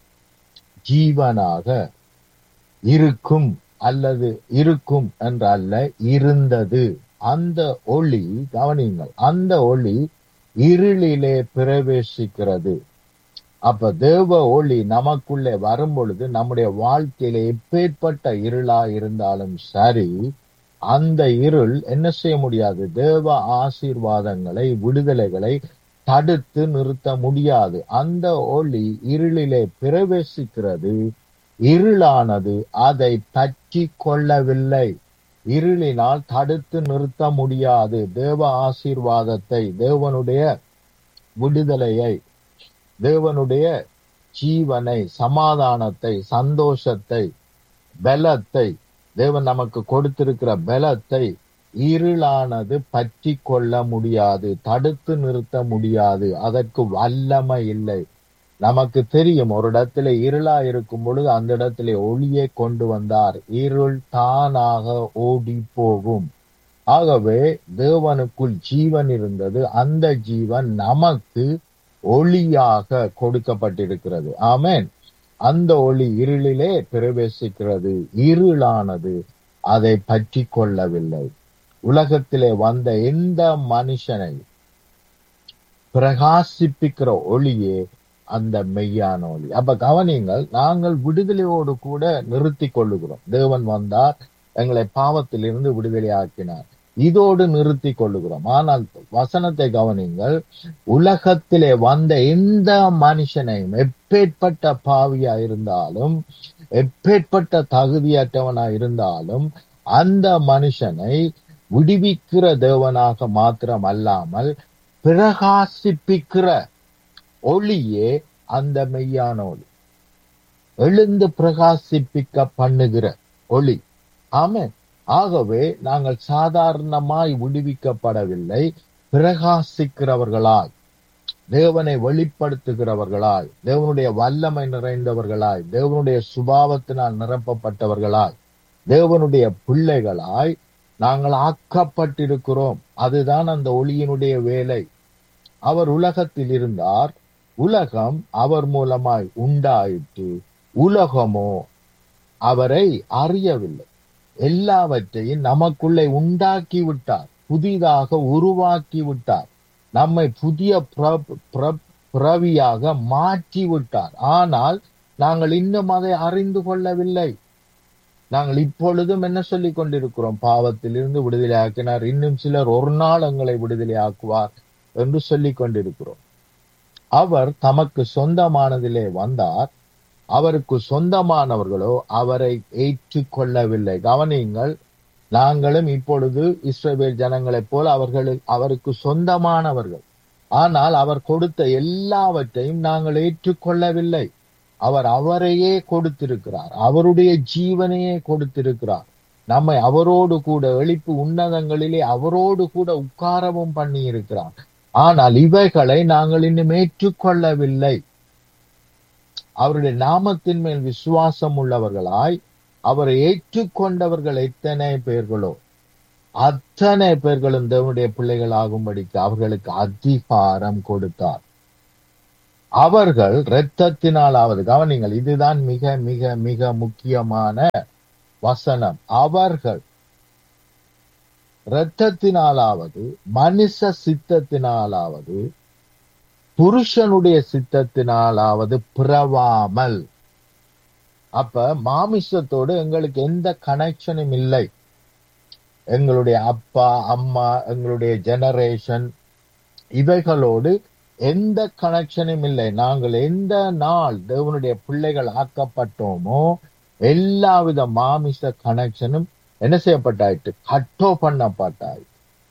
ஜீவனாக இருக்கும் அல்லது இருக்கும் என்றல்ல இருந்தது அந்த ஒளி கவனியுங்கள் அந்த ஒளி இருளிலே பிரவேசிக்கிறது அப்ப தேவ ஒளி நமக்குள்ளே வரும் பொழுது நம்முடைய வாழ்க்கையில எப்பேற்பட்ட இருளா இருந்தாலும் சரி அந்த இருள் என்ன செய்ய முடியாது தேவ ஆசீர்வாதங்களை விடுதலைகளை தடுத்து நிறுத்த முடியாது அந்த ஒளி இருளிலே பிரவேசிக்கிறது இருளானது அதை பற்றி கொள்ளவில்லை இருளினால் தடுத்து நிறுத்த முடியாது தேவ ஆசீர்வாதத்தை தேவனுடைய விடுதலையை தேவனுடைய ஜீவனை சமாதானத்தை சந்தோஷத்தை பலத்தை தேவன் நமக்கு கொடுத்திருக்கிற பலத்தை இருளானது பற்றி கொள்ள முடியாது தடுத்து நிறுத்த முடியாது அதற்கு வல்லமை இல்லை நமக்கு தெரியும் ஒரு இடத்துல இருளா இருக்கும் பொழுது அந்த இடத்துல ஒளியை கொண்டு வந்தார் இருள் தானாக ஓடி போகும் ஆகவே தேவனுக்குள் ஜீவன் இருந்தது அந்த ஜீவன் நமக்கு ஒளியாக கொடுக்கப்பட்டிருக்கிறது ஆமென் அந்த ஒளி இருளிலே பிரவேசிக்கிறது இருளானது அதை பற்றி கொள்ளவில்லை உலகத்திலே வந்த எந்த மனுஷனை பிரகாசிப்பிக்கிற ஒளியே அந்த மெய்யான ஒளி அப்ப கவனிங்கள் நாங்கள் விடுதலையோடு கூட நிறுத்தி கொள்ளுகிறோம் தேவன் வந்தார் எங்களை பாவத்திலிருந்து விடுதலை ஆக்கினார் இதோடு நிறுத்தி கொள்ளுகிறோம் ஆனால் வசனத்தை கவனிங்கள் உலகத்திலே வந்த எந்த மனுஷனையும் எப்பேற்பட்ட பாவியா இருந்தாலும் எப்பேற்பட்ட தகுதியற்றவனா இருந்தாலும் அந்த மனுஷனை விடுவிக்கிற தேவனாக மாத்திரம் அல்லாமல் பிரகாசிப்பிக்கிற ஒளியே அந்த மெய்யான ஒளி எழுந்து பிரகாசிப்பிக்க பண்ணுகிற ஒளி ஆமே ஆகவே நாங்கள் சாதாரணமாய் விடுவிக்கப்படவில்லை பிரகாசிக்கிறவர்களாய் தேவனை வெளிப்படுத்துகிறவர்களாய் தேவனுடைய வல்லமை நிறைந்தவர்களாய் தேவனுடைய சுபாவத்தினால் நிரப்பப்பட்டவர்களாய் தேவனுடைய பிள்ளைகளாய் நாங்கள் ஆக்கப்பட்டிருக்கிறோம் அதுதான் அந்த ஒளியினுடைய வேலை அவர் உலகத்தில் இருந்தார் உலகம் அவர் மூலமாய் உண்டாயிற்று உலகமோ அவரை அறியவில்லை எல்லாவற்றையும் நமக்குள்ளே உண்டாக்கி விட்டார் புதிதாக உருவாக்கி விட்டார் நம்மை புதிய பிறவியாக மாற்றி விட்டார் ஆனால் நாங்கள் இன்னும் அதை அறிந்து கொள்ளவில்லை நாங்கள் இப்பொழுதும் என்ன சொல்லிக் கொண்டிருக்கிறோம் பாவத்திலிருந்து விடுதலை ஆக்கினார் இன்னும் சிலர் ஒரு நாள் எங்களை விடுதலை ஆக்குவார் என்று சொல்லிக் கொண்டிருக்கிறோம் அவர் தமக்கு சொந்தமானதிலே வந்தார் அவருக்கு சொந்தமானவர்களோ அவரை ஏற்றுக்கொள்ளவில்லை கவனியுங்கள் நாங்களும் இப்பொழுது இஸ்ரவேல் ஜனங்களைப் போல அவர்கள் அவருக்கு சொந்தமானவர்கள் ஆனால் அவர் கொடுத்த எல்லாவற்றையும் நாங்கள் ஏற்றுக்கொள்ளவில்லை அவர் அவரையே கொடுத்திருக்கிறார் அவருடைய ஜீவனையே கொடுத்திருக்கிறார் நம்மை அவரோடு கூட எழுப்பி உன்னதங்களிலே அவரோடு கூட உட்காரவும் பண்ணி இருக்கிறார் ஆனால் இவைகளை நாங்கள் இன்னும் ஏற்றுக்கொள்ளவில்லை அவருடைய நாமத்தின் மேல் விசுவாசம் உள்ளவர்களாய் அவரை ஏற்றுக்கொண்டவர்கள் எத்தனை பேர்களோ அத்தனை பேர்களும் தேவனுடைய பிள்ளைகள் ஆகும்படிக்கு அவர்களுக்கு அதிகாரம் கொடுத்தார் அவர்கள் இரத்தத்தினாலாவது கவனிங்கள் இதுதான் மிக மிக மிக முக்கியமான வசனம் அவர்கள் இரத்தத்தினாலாவது மனுஷ சித்தத்தினாலாவது புருஷனுடைய சித்தத்தினாலாவது பிறவாமல் அப்ப மாமிசத்தோடு எங்களுக்கு எந்த கனெக்ஷனும் இல்லை எங்களுடைய அப்பா அம்மா எங்களுடைய ஜெனரேஷன் இவைகளோடு எந்த கனெக்ஷனும் இல்லை நாங்கள் எந்த நாள் தேவனுடைய பிள்ளைகள் ஆக்கப்பட்டோமோ எல்லாவித மாமிச கனெக்ஷனும் என்ன செய்யப்பட்டாயிட்டு கட்டோ பண்ணப்பட்டாய்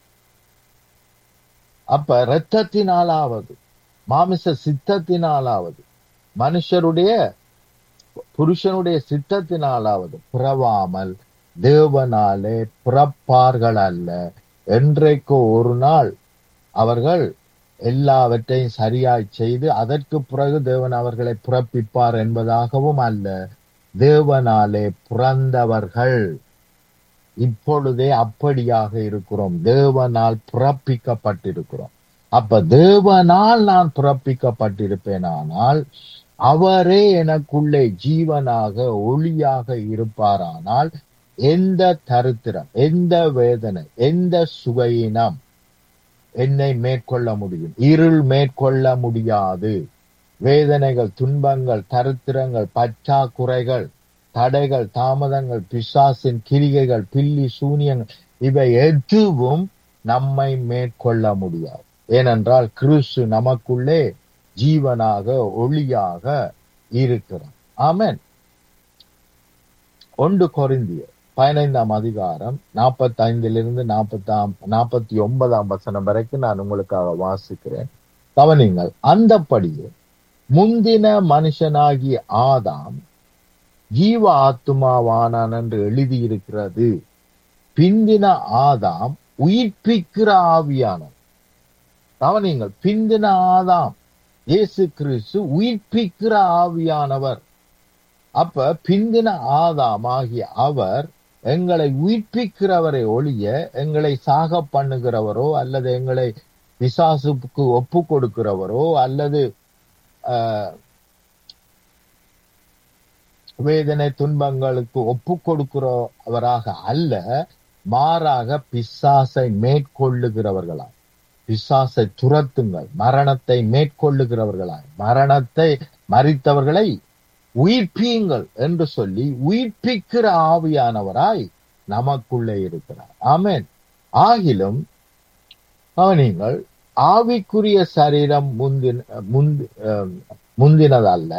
அப்ப இரத்தத்தினாலாவது மாமிச சித்தத்தினாலாவது மனுஷருடைய புருஷனுடைய சித்தத்தினாலாவது பிறவாமல் தேவனாலே பிறப்பார்கள் அல்ல என்றைக்கோ ஒரு நாள் அவர்கள் எல்லாவற்றையும் சரியாய் செய்து அதற்கு பிறகு தேவன் அவர்களை பிறப்பிப்பார் என்பதாகவும் அல்ல தேவனாலே பிறந்தவர்கள் இப்பொழுதே அப்படியாக இருக்கிறோம் தேவனால் பிறப்பிக்கப்பட்டிருக்கிறோம் அப்ப தேவனால் நான் பிறப்பிக்கப்பட்டிருப்பேனானால் அவரே எனக்குள்ளே ஜீவனாக ஒளியாக இருப்பாரானால் எந்த தரித்திரம் எந்த வேதனை எந்த சுகையினம் என்னை மேற்கொள்ள முடியும் இருள் மேற்கொள்ள முடியாது வேதனைகள் துன்பங்கள் தரித்திரங்கள் பற்றாக்குறைகள் தடைகள் தாமதங்கள் பிசாசின் கிரிகைகள் பில்லி சூனியங்கள் இவை எதுவும் நம்மை மேற்கொள்ள முடியாது ஏனென்றால் கிறிஸ்து நமக்குள்ளே ஜீவனாக ஒளியாக இருக்கிறார் ஆமென் ஒன்று கொரிந்தியர் பதினைந்தாம் அதிகாரம் நாற்பத்தி ஐந்திலிருந்து நாற்பத்தாம் நாற்பத்தி ஒன்பதாம் வசனம் வரைக்கும் நான் உங்களுக்காக வாசிக்கிறேன் கவனிங்கள் அந்தப்படியே முந்தின மனுஷனாகிய ஆதாம் ஜீவ ஆத்துமாவானான் என்று எழுதியிருக்கிறது பிந்தின ஆதாம் உயிர்ப்பிக்கிற ஆவியானவர் கவனிங்கள் பிந்தின ஆதாம் இயேசு கிறிஸ்து உயிர்ப்பிக்கிற ஆவியானவர் அப்ப பிந்தின ஆதாம் ஆகிய அவர் எங்களை உயிர்ப்பிக்கிறவரை ஒழிய எங்களை சாக பண்ணுகிறவரோ அல்லது எங்களை பிசாசுக்கு ஒப்பு கொடுக்கிறவரோ அல்லது ஆஹ், வேதனை துன்பங்களுக்கு ஒப்பு கொடுக்கிறவராக அல்ல மாறாக பிசாசை மேற்கொள்ளுகிறவர்களாய் பிசாசை துரத்துங்கள் மரணத்தை மேற்கொள்ளுகிறவர்களாய் மரணத்தை மறித்தவர்களை உயிர்ப்பியுங்கள் என்று சொல்லி உயிர்ப்பிக்கிற ஆவியானவராய் நமக்குள்ளே இருக்கிறார் ஆமென் ஆகிலும் கவனிங்கள் ஆவிக்குரிய சரீரம் முந்தின முந்தி அஹ், முந்தினதல்ல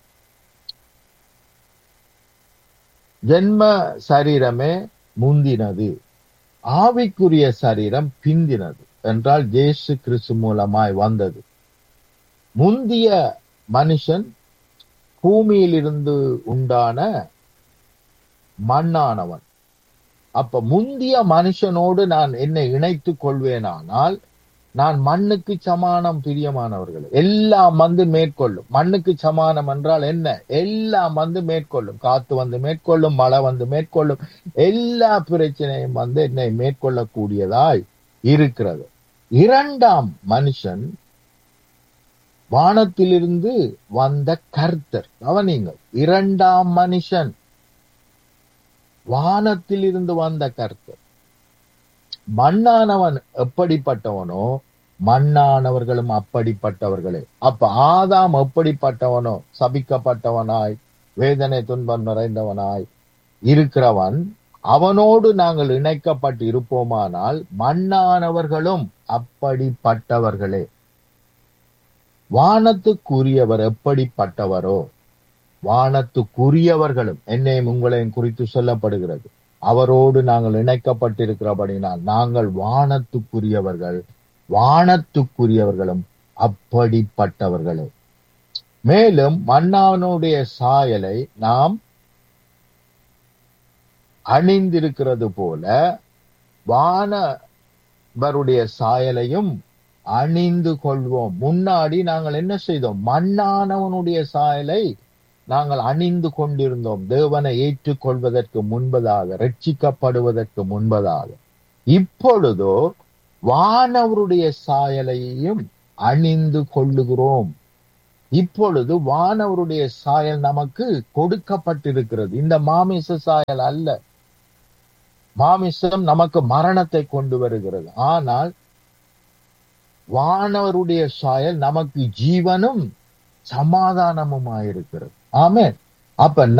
ஜென்ம சரீரமே முந்தினது ஆவிக்குரிய சரீரம் பிந்தினது என்றால் இயேசு கிறிஸ்து மூலமாய் வந்தது முந்திய மனுஷன் பூமியிலிருந்து உண்டான மண்ணானவன் அப்ப முந்திய மனுஷனோடு நான் என்னை இணைத்துக் கொள்வேனானால் நான் மண்ணுக்கு சமானம் பிரியமானவர்கள் எல்லாம் வந்து மேற்கொள்ளும் மண்ணுக்கு சமானம் என்றால் என்ன எல்லாம் வந்து மேற்கொள்ளும் காத்து வந்து மேற்கொள்ளும் மழை வந்து மேற்கொள்ளும் எல்லா பிரச்சனையும் வந்து என்னை மேற்கொள்ளக்கூடியதாய் இருக்கிறது இரண்டாம் மனுஷன் வானத்திலிருந்து வந்த கர்த்தர் கவனிங்கள் இரண்டாம் மனுஷன் வானத்திலிருந்து வந்த கர்த்தர் மண்ணானவன் எப்படிப்பட்டவனோ மண்ணானவர்களும் அப்படிப்பட்டவர்களே அப்ப ஆதாம் எப்படிப்பட்டவனோ சபிக்கப்பட்டவனாய் வேதனை துன்பம் நிறைந்தவனாய் இருக்கிறவன் அவனோடு நாங்கள் இணைக்கப்பட்டு இருப்போமானால் மண்ணானவர்களும் அப்படிப்பட்டவர்களே வானத்துக்குரியவர் எப்படிப்பட்டவரோ வானத்துக்குரியவர்களும் என்னையும் உங்களையும் குறித்து சொல்லப்படுகிறது அவரோடு நாங்கள் இணைக்கப்பட்டிருக்கிறபடினால் நாங்கள் வானத்துக்குரியவர்கள் வானத்துக்குரியவர்களும் அப்படிப்பட்டவர்களே மேலும் மன்னானுடைய சாயலை நாம் அணிந்திருக்கிறது போல வானவருடைய சாயலையும் அணிந்து கொள்வோம் முன்னாடி நாங்கள் என்ன செய்தோம் மண்ணானவனுடைய சாயலை நாங்கள் அணிந்து கொண்டிருந்தோம் தேவனை ஏற்றுக்கொள்வதற்கு முன்பதாக ரட்சிக்கப்படுவதற்கு முன்பதாக இப்பொழுதோ வானவருடைய சாயலையும் அணிந்து கொள்ளுகிறோம் இப்பொழுது வானவருடைய சாயல் நமக்கு கொடுக்கப்பட்டிருக்கிறது இந்த மாமிச சாயல் அல்ல மாமிசம் நமக்கு மரணத்தை கொண்டு வருகிறது ஆனால் வானவருடைய சாயல் நமக்கு ஜீவனும் சமாதானமுமாயிருக்கிறது ஆமென் அப்ப